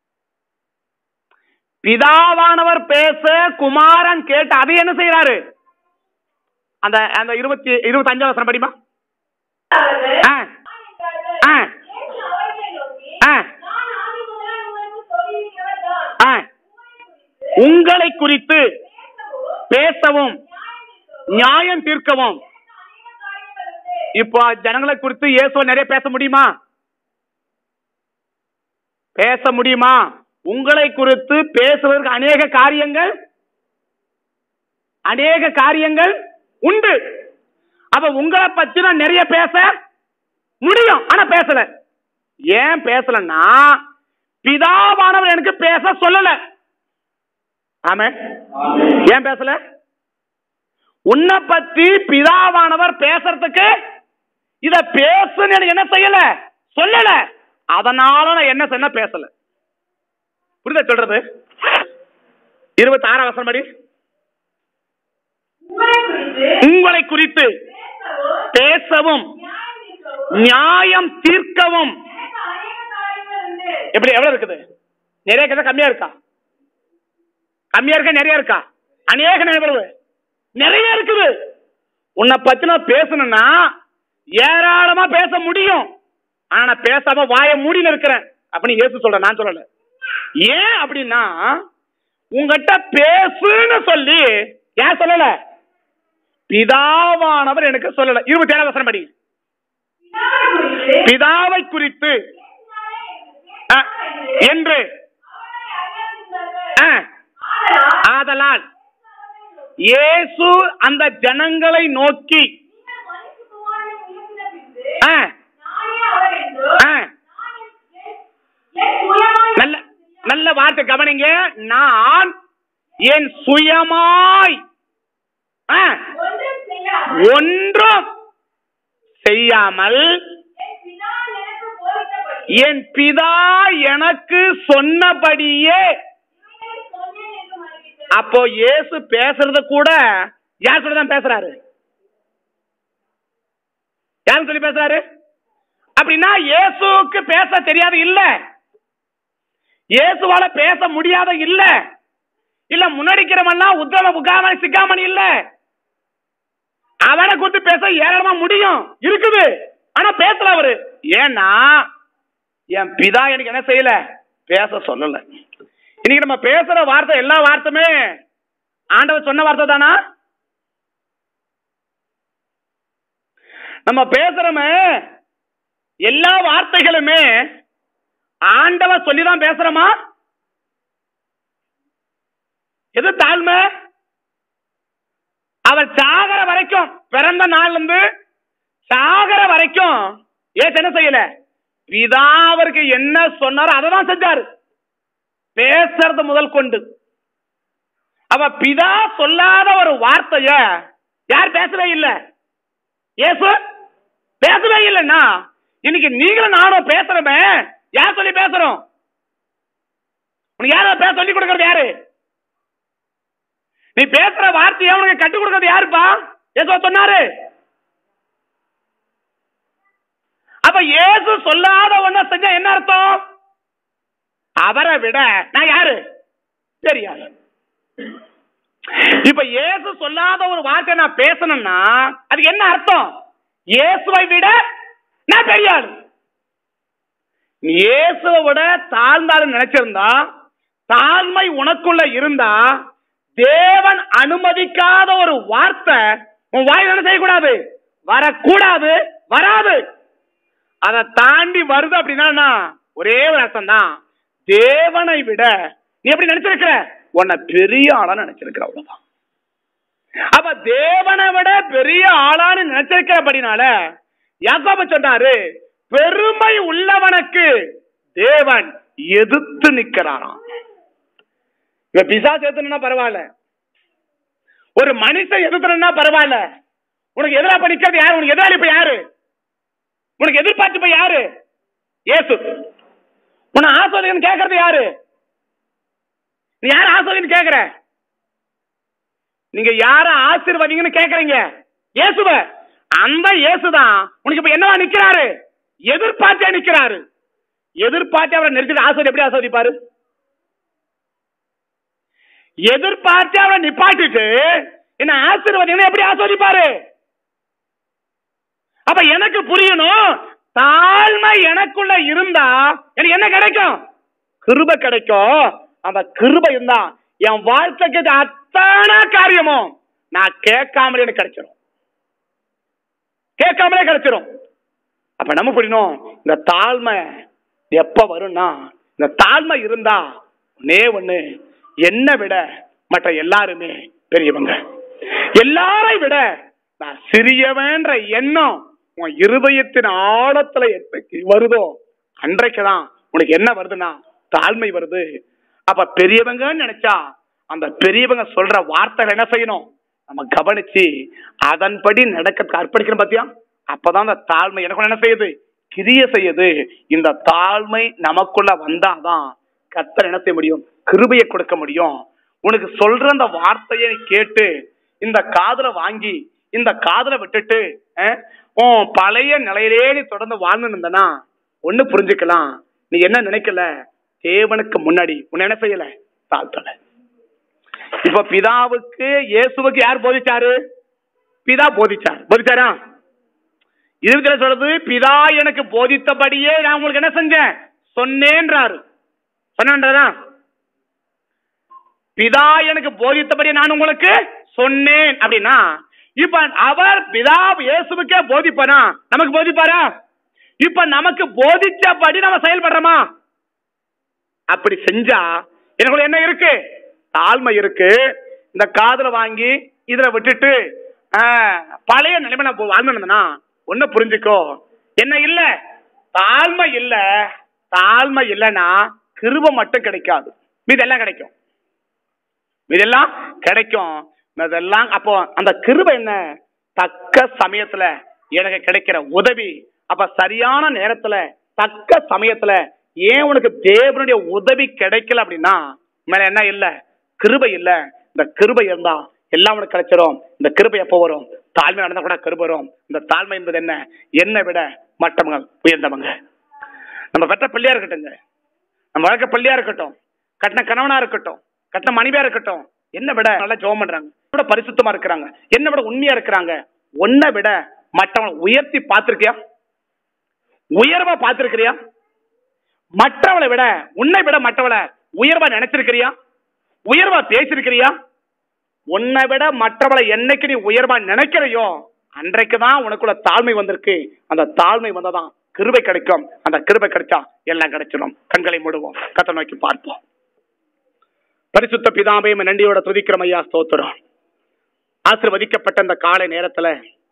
பிதாவானவர் பேச குமாரன் கேட்டு அதை என்ன செய்யறாரு அந்த அந்த இருபத்தி இருபத்தி அஞ்சாம் வசனம் படிமா அவர்கள் ஆ, நான் என்றார்கள். ஆ. இயேசு அவர்களை நோக்கி, ஆ, நான் ஆதி முதலாய் உங்களுக்கு சொல்லியிருக்கிறவர் தான். ஆ. உங்களை குறித்து பேசவும், பேசவும் நியாயம் தீர்க்கவும் நியாயம் தீர்க்கவும் அநேக காரியங்கள் உண்டு. இப்போ ஜனங்களை குறித்து இயேசுவை நிறைய பேச முடியுமா பேச முடியுமா உங்களை குறித்து பேசுவதற்கு அநேக காரியங்கள் அநேக காரியங்கள் உண்டு அப்ப உங்களை பத்தி நான் நிறைய பேச முடியும் ஆனா பேசல ஏன் பேசலன்னா பிதாவானவர் எனக்கு பேச சொல்லல ஆமே ஏன் பேசல உன்னை பத்தி பிதாவானவர் பேசுறதுக்கு இத பேசுன்னு எனக்கு என்ன செய்யல சொல்லல அதனால நான் என்ன சொன்ன பேசல புரியுதா சொல்றது இருபத்தி ஆறாம் வசனம் படி உங்களை குறித்து உங்களை குறித்து பேசவும், பேசவும் நியாயம் நியாயம் தீர்க்கவும் தீர்க்கவும் எனக்கு அநேக காரியங்கள் உண்டு. எப்படி எவ்வளவு இருக்குது நிறைய இருக்கா கம்மியா இருக்கா கம்மியா இருக்கா நிறைய இருக்கா அநேக எவ்வளவு நிறைய இருக்குது உன்னை பத்தி நான் பேசணும்னா ஏராளமா பேச முடியும் ஆனா நான் பேசாம வாய மூடின்னு இருக்கிறேன் அப்படின்னு இயேசு சொல்றேன் நான் சொல்லல ஏன் அப்படின்னா உங்ககிட்ட பேசுன்னு சொல்லி ஏன் சொல்லல பிதாவானவர் எனக்கு சொல்லல இருபத்தி ஏழாம் வசனம் படி பிதாவை குறித்து பிதாவை குறித்து பேசினாரே அ, என்று என்று அவரை அறியாதிருந்தார்கள். ஆ, ஆதலால் ஆதலால் இயேசு அந்த ஜனங்களை நோக்கி நீங்கள் மனுஷகுமாரனை உயர்த்தின பின்பு ஆ, நானே அவர் என்றும் ஆ, நான் என்- என் சுயமாய் நல்ல நல்ல வார்த்தை கவனிங்க நான் என் சுயமாய் ஆ, ஒன்றும் செய்யாமல் ஒன்றும் செய்யாமல் என் பிதா எனக்கு போதித்தபடி என் பிதா எனக்கு சொன்னபடியே இவைகளை சொன்னேன் என்று அறிவித்தார். அப்போ இயேசு பேசுறத கூட யார் சொல்லி தான் பேசுறாரு யார் சொல்லி பேசுறாரு அப்படின்னா இயேசுவுக்கு பேச தெரியாது இல்ல இயேசுவால பேச முடியாத இல்ல இல்ல முன்னடிக்கிறவன்லாம் உத்தம புகாமணி சிக்காமணி இல்ல அவனை குறித்து பேச ஏராளமா முடியும் இருக்குது ஆனா பேசல அவரு ஏன்னா என் பிதா எனக்கு என்ன செய்யல பேச சொல்லல இன்னைக்கு நம்ம பேசுற வார்த்தை எல்லா வார்த்தையுமே ஆண்டவர் சொன்ன வார்த்தை தானா நம்ம பேசுறோமே எல்லா வார்த்தைகளுமே ஆண்டவர் சொல்லிதான் பேசுறோமா எது தாழ்மை அவர் சாகர வரைக்கும் பிறந்த நாள்ல இருந்து சாகர வரைக்கும் ஏசு என்ன செய்யல பிதா அவருக்கு என்ன சொன்னாரோ அதை தான் செஞ்சாரு பேசுறது முதல் கொண்டு அவ பிதா சொல்லாத ஒரு வார்த்தைய யார் பேசவே இல்ல ஏசு பேசவே இல்லைன்னா இன்னைக்கு நீங்களும் நானும் பேசுறோமே யார் சொல்லி பேசுறோம் உனக்கு யார பேச சொல்லி கொடுக்கறது யாரு நீ பேசுற வார்த்தையை உனக்கு கற்றுக் கொடுக்கறது யாருப்பா ஏசோ சொன்னாரு அப்ப இயேசு சொல்லாத ஒண்ண செஞ்சா என்ன அர்த்தம் அவரை விட நான் யாரு தெரியாது இப்ப இயேசு சொல்லாத ஒரு வார்த்தை நான் பேசணும்னா அதுக்கு என்ன அர்த்தம் இயேசுவை விட நான் பெரிய ஆளு நீ இயேசுவை விட தாழ்ந்தாலும் நினைச்சிருந்தா தாழ்மை உனக்குள்ள இருந்தா தேவன் அனுமதிக்காத ஒரு வார்த்தை உன் வாயில் என்ன செய்யக்கூடாது வரக்கூடாது வராது அதை தாண்டி வருது அப்படின்னா என்ன? ஒரே ஒரு அர்த்தம் தான் தேவனை விட நீ எப்படி நினைச்சிருக்கிற உன்னை பெரிய ஆளா நினைச்சிருக்கிற அவ்வளவுதான் அப்ப தேவனை விட பெரிய ஆளான்னு நினைச்சிருக்கிறபடினால யாக்கோபு சொன்னாரு பெருமை உள்ளவனுக்கு தேவன் எதிர்த்து நிக்கிறாராம் இவ பிசாசு எதிர்த்துனா பரவாயில்ல ஒரு மனுஷன் எதிர்த்துனா பரவாயில்ல உனக்கு எதிரா இப்ப நிக்கிறது யாரு உனக்கு எதிராளி இப்ப யாரு உனக்கு எதிர்பார்த்து இப்ப யாரு இயேசு உன்னை ஆஸ்வதின்னு கேக்குறது யாரு நீ யார ஆஸ்வதின்னு கேக்குற நீங்க யார ஆசீர்வதிங்கன்னு கேக்குறீங்க இயேசுவ அந்த இயேசுதான் உனக்கு இப்ப என்னவா நிக்கிறாரு எதிர்பார்த்தே நிக்கிறாரு எதிர்பார்த்து அவரை நெரிச்சிட்டு ஆஸ்வதி எப்படி ஆஸ்வதிப்பாரு எதிர்பார்த்து அவரை நிப்பாட்டிட்டு என்ன ஆசீர்வதிங்கன்னு எப்படி ஆஸ்வதிப்பாரு அப்ப எனக்கு புரியணும் தாழ்மை எனக்குள்ள இருந்தா எனக்கு என்ன கிடைக்கும் கிருபை கிடைக்கும் அந்த கிருபை இருந்தா என் வாழ்க்கைக்கு இது அத்தனை காரியமும் நான் கேட்காமலே எனக்கு கிடைச்சிடும் கேட்காமலே கிடைச்சிடும் அப்ப நம்ம புரியணும் இந்த தாழ்மை எப்ப வரும்னா இந்த தாழ்மை இருந்தா ஒன்னே ஒண்ணு என்னை விட மற்ற எல்லாருமே பெரியவங்க எல்லாரை விட நான் சிறியவன்ற எண்ணம் உன் இருதயத்தின் ஆழத்துல என்னைக்கு வருதோ அன்றைக்குதான் உனக்கு என்ன வருதுன்னா தாழ்மை வருது அப்ப பெரியவங்கன்னு நினைச்சா அந்த பெரியவங்க சொல்ற வார்த்தைகள் என்ன செய்யணும் நம்ம கவனிச்சு அதன்படி நடக்க அர்ப்பணிக்கணும் பாத்தியா அப்பதான் அந்த தாழ்மை எனக்கு என்ன செய்யுது கிரிய செய்யுது இந்த தாழ்மை நமக்குள்ள வந்தாதான் கத்தர் என்ன செய்ய முடியும் கிருபையை கொடுக்க முடியும் உனக்கு சொல்ற அந்த வார்த்தையை நீ கேட்டு இந்த காதுல வாங்கி இந்த காதுல விட்டுட்டு அஹ், உன் பழைய நிலையிலே நீ தொடர்ந்து வாழ்ந்து இருந்தனா ஒண்ணு புரிஞ்சுக்கலாம் நீ என்ன நினைக்கல தேவனுக்கு முன்னாடி உன்னை என்ன செய்யல தாழ்த்தல இப்ப பிதாவுக்கு இயேசுவுக்கு யார் போதிச்சாரு பிதா போதிச்சார் போதிச்சாரா இதுல சொல்றது பிதா எனக்கு போதித்தபடியே நான் உங்களுக்கு என்ன செஞ்சேன் சொன்னேன்றாரு சொன்னேன்றதா பிதா எனக்கு போதித்தபடி நான் உங்களுக்கு சொன்னேன் அப்படின்னா இப்ப அவர் பிதா இயேசுவுக்கே போதிப்பானா நமக்கு போதிப்பாரா இப்ப நமக்கு போதிச்சபடி நம்ம செயல்படுறோமா அப்படி செஞ்சா எனக்குள்ள என்ன இருக்கு தாழ்மை இருக்கு இந்த காதுல வாங்கி இதுல விட்டுட்டு ஆ, பழைய நிலைமை நான் வாழ்ந்துனா ஒண்ணு புரிஞ்சுக்கோ என்ன இல்ல தாழ்மை இல்ல தாழ்மை இல்லைன்னா கிருப மட்டும் கிடைக்காது மீதெல்லாம் கிடைக்கும் இதெல்லாம் கிடைக்கும் இதெல்லாம் அப்போ அந்த கிருபை என்ன தக்க சமயத்துல எனக்கு கிடைக்கிற உதவி அப்ப சரியான நேரத்துல தக்க சமயத்துல ஏன் உனக்கு தேவனுடைய உதவி கிடைக்கல அப்படின்னா மேல என்ன இல்ல கிருபை இல்ல இந்த கிருபை இருந்தா எல்லாம் உனக்கு கிடைச்சிரும் இந்த கிருபை எப்போ வரும் தாழ்மை நடந்தா கூட கிருபை வரும் இந்த தாழ்மை என்பது என்ன என்னை விட மற்றவங்க உயர்ந்தவங்க நம்ம பெற்ற பிள்ளையா இருக்கட்டுங்க நம்ம வளர்க்க பிள்ளையா இருக்கட்டும் கட்டின கணவனா இருக்கட்டும் கட்டின மனைவியா இருக்கட்டும் என்ன விட நல்லா ஜெபம் பண்றாங்க என்னை விட பரிசுத்தமா இருக்கிறாங்க என்ன விட உண்மையா இருக்கிறாங்க உன்னை விட மற்றவங்களை உயர்த்தி பார்த்திருக்கியா உயர்வா பார்த்திருக்கிறியா மற்றவளை விட உன்னை விட மற்றவளை உயர்வா நினைச்சிருக்கிறியா உயர்வா பேசிருக்கிறியா உன்னை விட மற்றவளை என்னைக்கு நீ உயர்வா நினைக்கிறையோ அன்றைக்கு தான் உனக்குள்ள தாழ்மை வந்திருக்கு அந்த தாழ்மை வந்ததான் கிருபை கிடைக்கும் அந்த கிருபை கிடைச்சா எல்லாம் கிடைச்சிடும் கண்களை மூடுவோம் கத்த நோக்கி பார்ப்போம் பரிசுத்த பிதாபையும் நன்றியோட துதிக்கிறோம் ஐயா ஸ்தோத்திரம் ஆசிர்வதிக்கப்பட்ட அந்த காலை நேரத்துல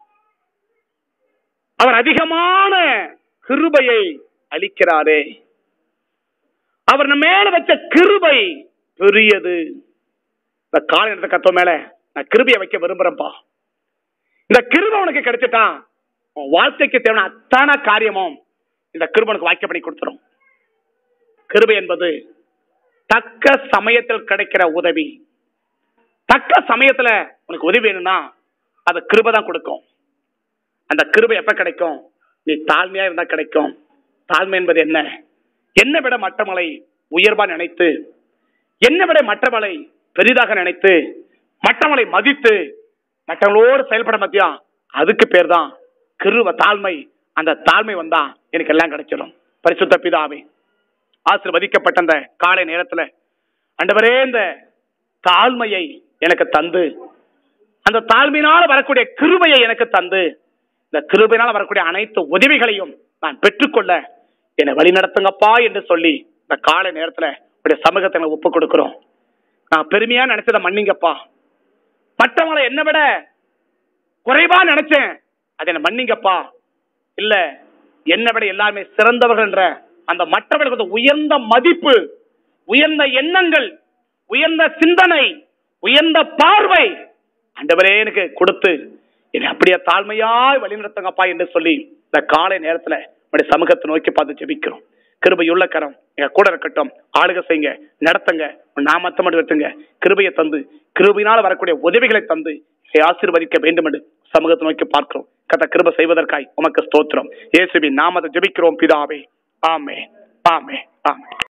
அவர் அதிகமான கிருபையை அளிக்கிறாரே அவர் நம்ம மேல வச்ச கிருபை பெரியது இந்த காலை நேரத்தை கத்தோ மேல நான் கிருபையை வைக்க விரும்புறேன்ப்பா இந்த கிருபை உனக்கு கிடைச்சிட்டா உன் வாழ்க்கைக்கு தேவையான அத்தான காரியமும் இந்த கிருபை உனக்கு வாக்கிய பண்ணி கொடுத்துரும் கிருபை என்பது தக்க சமயத்தில் கிடைக்கிற உதவி தக்க சமயத்துல உனக்கு உதவி வேணும்னா அது கிருபை தான் கொடுக்கும் அந்த கிருபை எப்ப கிடைக்கும் நீ தாழ்மையா இருந்தா கிடைக்கும் தாழ்மை என்பது என்ன என்னை விட மற்றவங்களை உயர்வா நினைத்து என்னை விட மற்றவங்களை பெரிதாக நினைத்து மற்றவங்களை மதித்து மற்றவங்களோடு செயல்பட மத்தியா அதுக்கு பேர் தான் கிருவ தாழ்மை அந்த தாழ்மை வந்தா எனக்கு எல்லாம் கிடைச்சிடும் பரிசுத்த பிதாவே ஆசிர்வதிக்கப்பட்ட அந்த காலை நேரத்துல ஆண்டவரே இந்த தாழ்மையை எனக்கு தந்து அந்த தாழ்மையினால வரக்கூடிய கிருபையை எனக்கு தந்து இந்த கிருபையினால வரக்கூடிய அனைத்து உதவிகளையும் நான் பெற்றுக்கொள்ள என்னை வழி நடத்துங்கப்பா என்று சொல்லி இந்த காலை நேரத்துல உடைய சமூகத்தை எனக்கு ஒப்பு கொடுக்கிறோம் நான் பெருமையா நினைச்சதை மன்னிங்கப்பா மற்றவங்களை என்னை விட குறைவா நினைச்சேன் அதை என்ன மன்னிங்கப்பா இல்ல என்னை விட எல்லாருமே சிறந்தவர்கள் என்ற அந்த மற்றவர்களுக்கு உயர்ந்த மதிப்பு உயர்ந்த எண்ணங்கள் உயர்ந்த சிந்தனை உயர்ந்த பார்வை ஆண்டவரே எனக்கு கொடுத்து என்னை அப்படியே தாழ்மையாய் வழிநடத்துங்கப்பா என்று சொல்லி இந்த காலை நேரத்துல உடைய சமூகத்தை நோக்கி பார்த்து ஜெபிக்கிறோம் கிருபையுள்ள கரம் எங்க கூட இருக்கட்டும் ஆளுக செய்யுங்க நடத்துங்க உன் நாமத்தை மட்டும் எடுத்துங்க கிருபையை தந்து கிருபையினால் வரக்கூடிய உதவிகளை தந்து இதை ஆசீர்வதிக்க வேண்டும் என்று சமூகத்தை நோக்கி பார்க்கிறோம் கத்த கிருபை செய்வதற்காய் உமக்கு ஸ்தோத்திரம் இயேசுவின் நாமத்தை ஜெபிக்கிறோம் பிதாவே ஆமே ஆமே ஆமே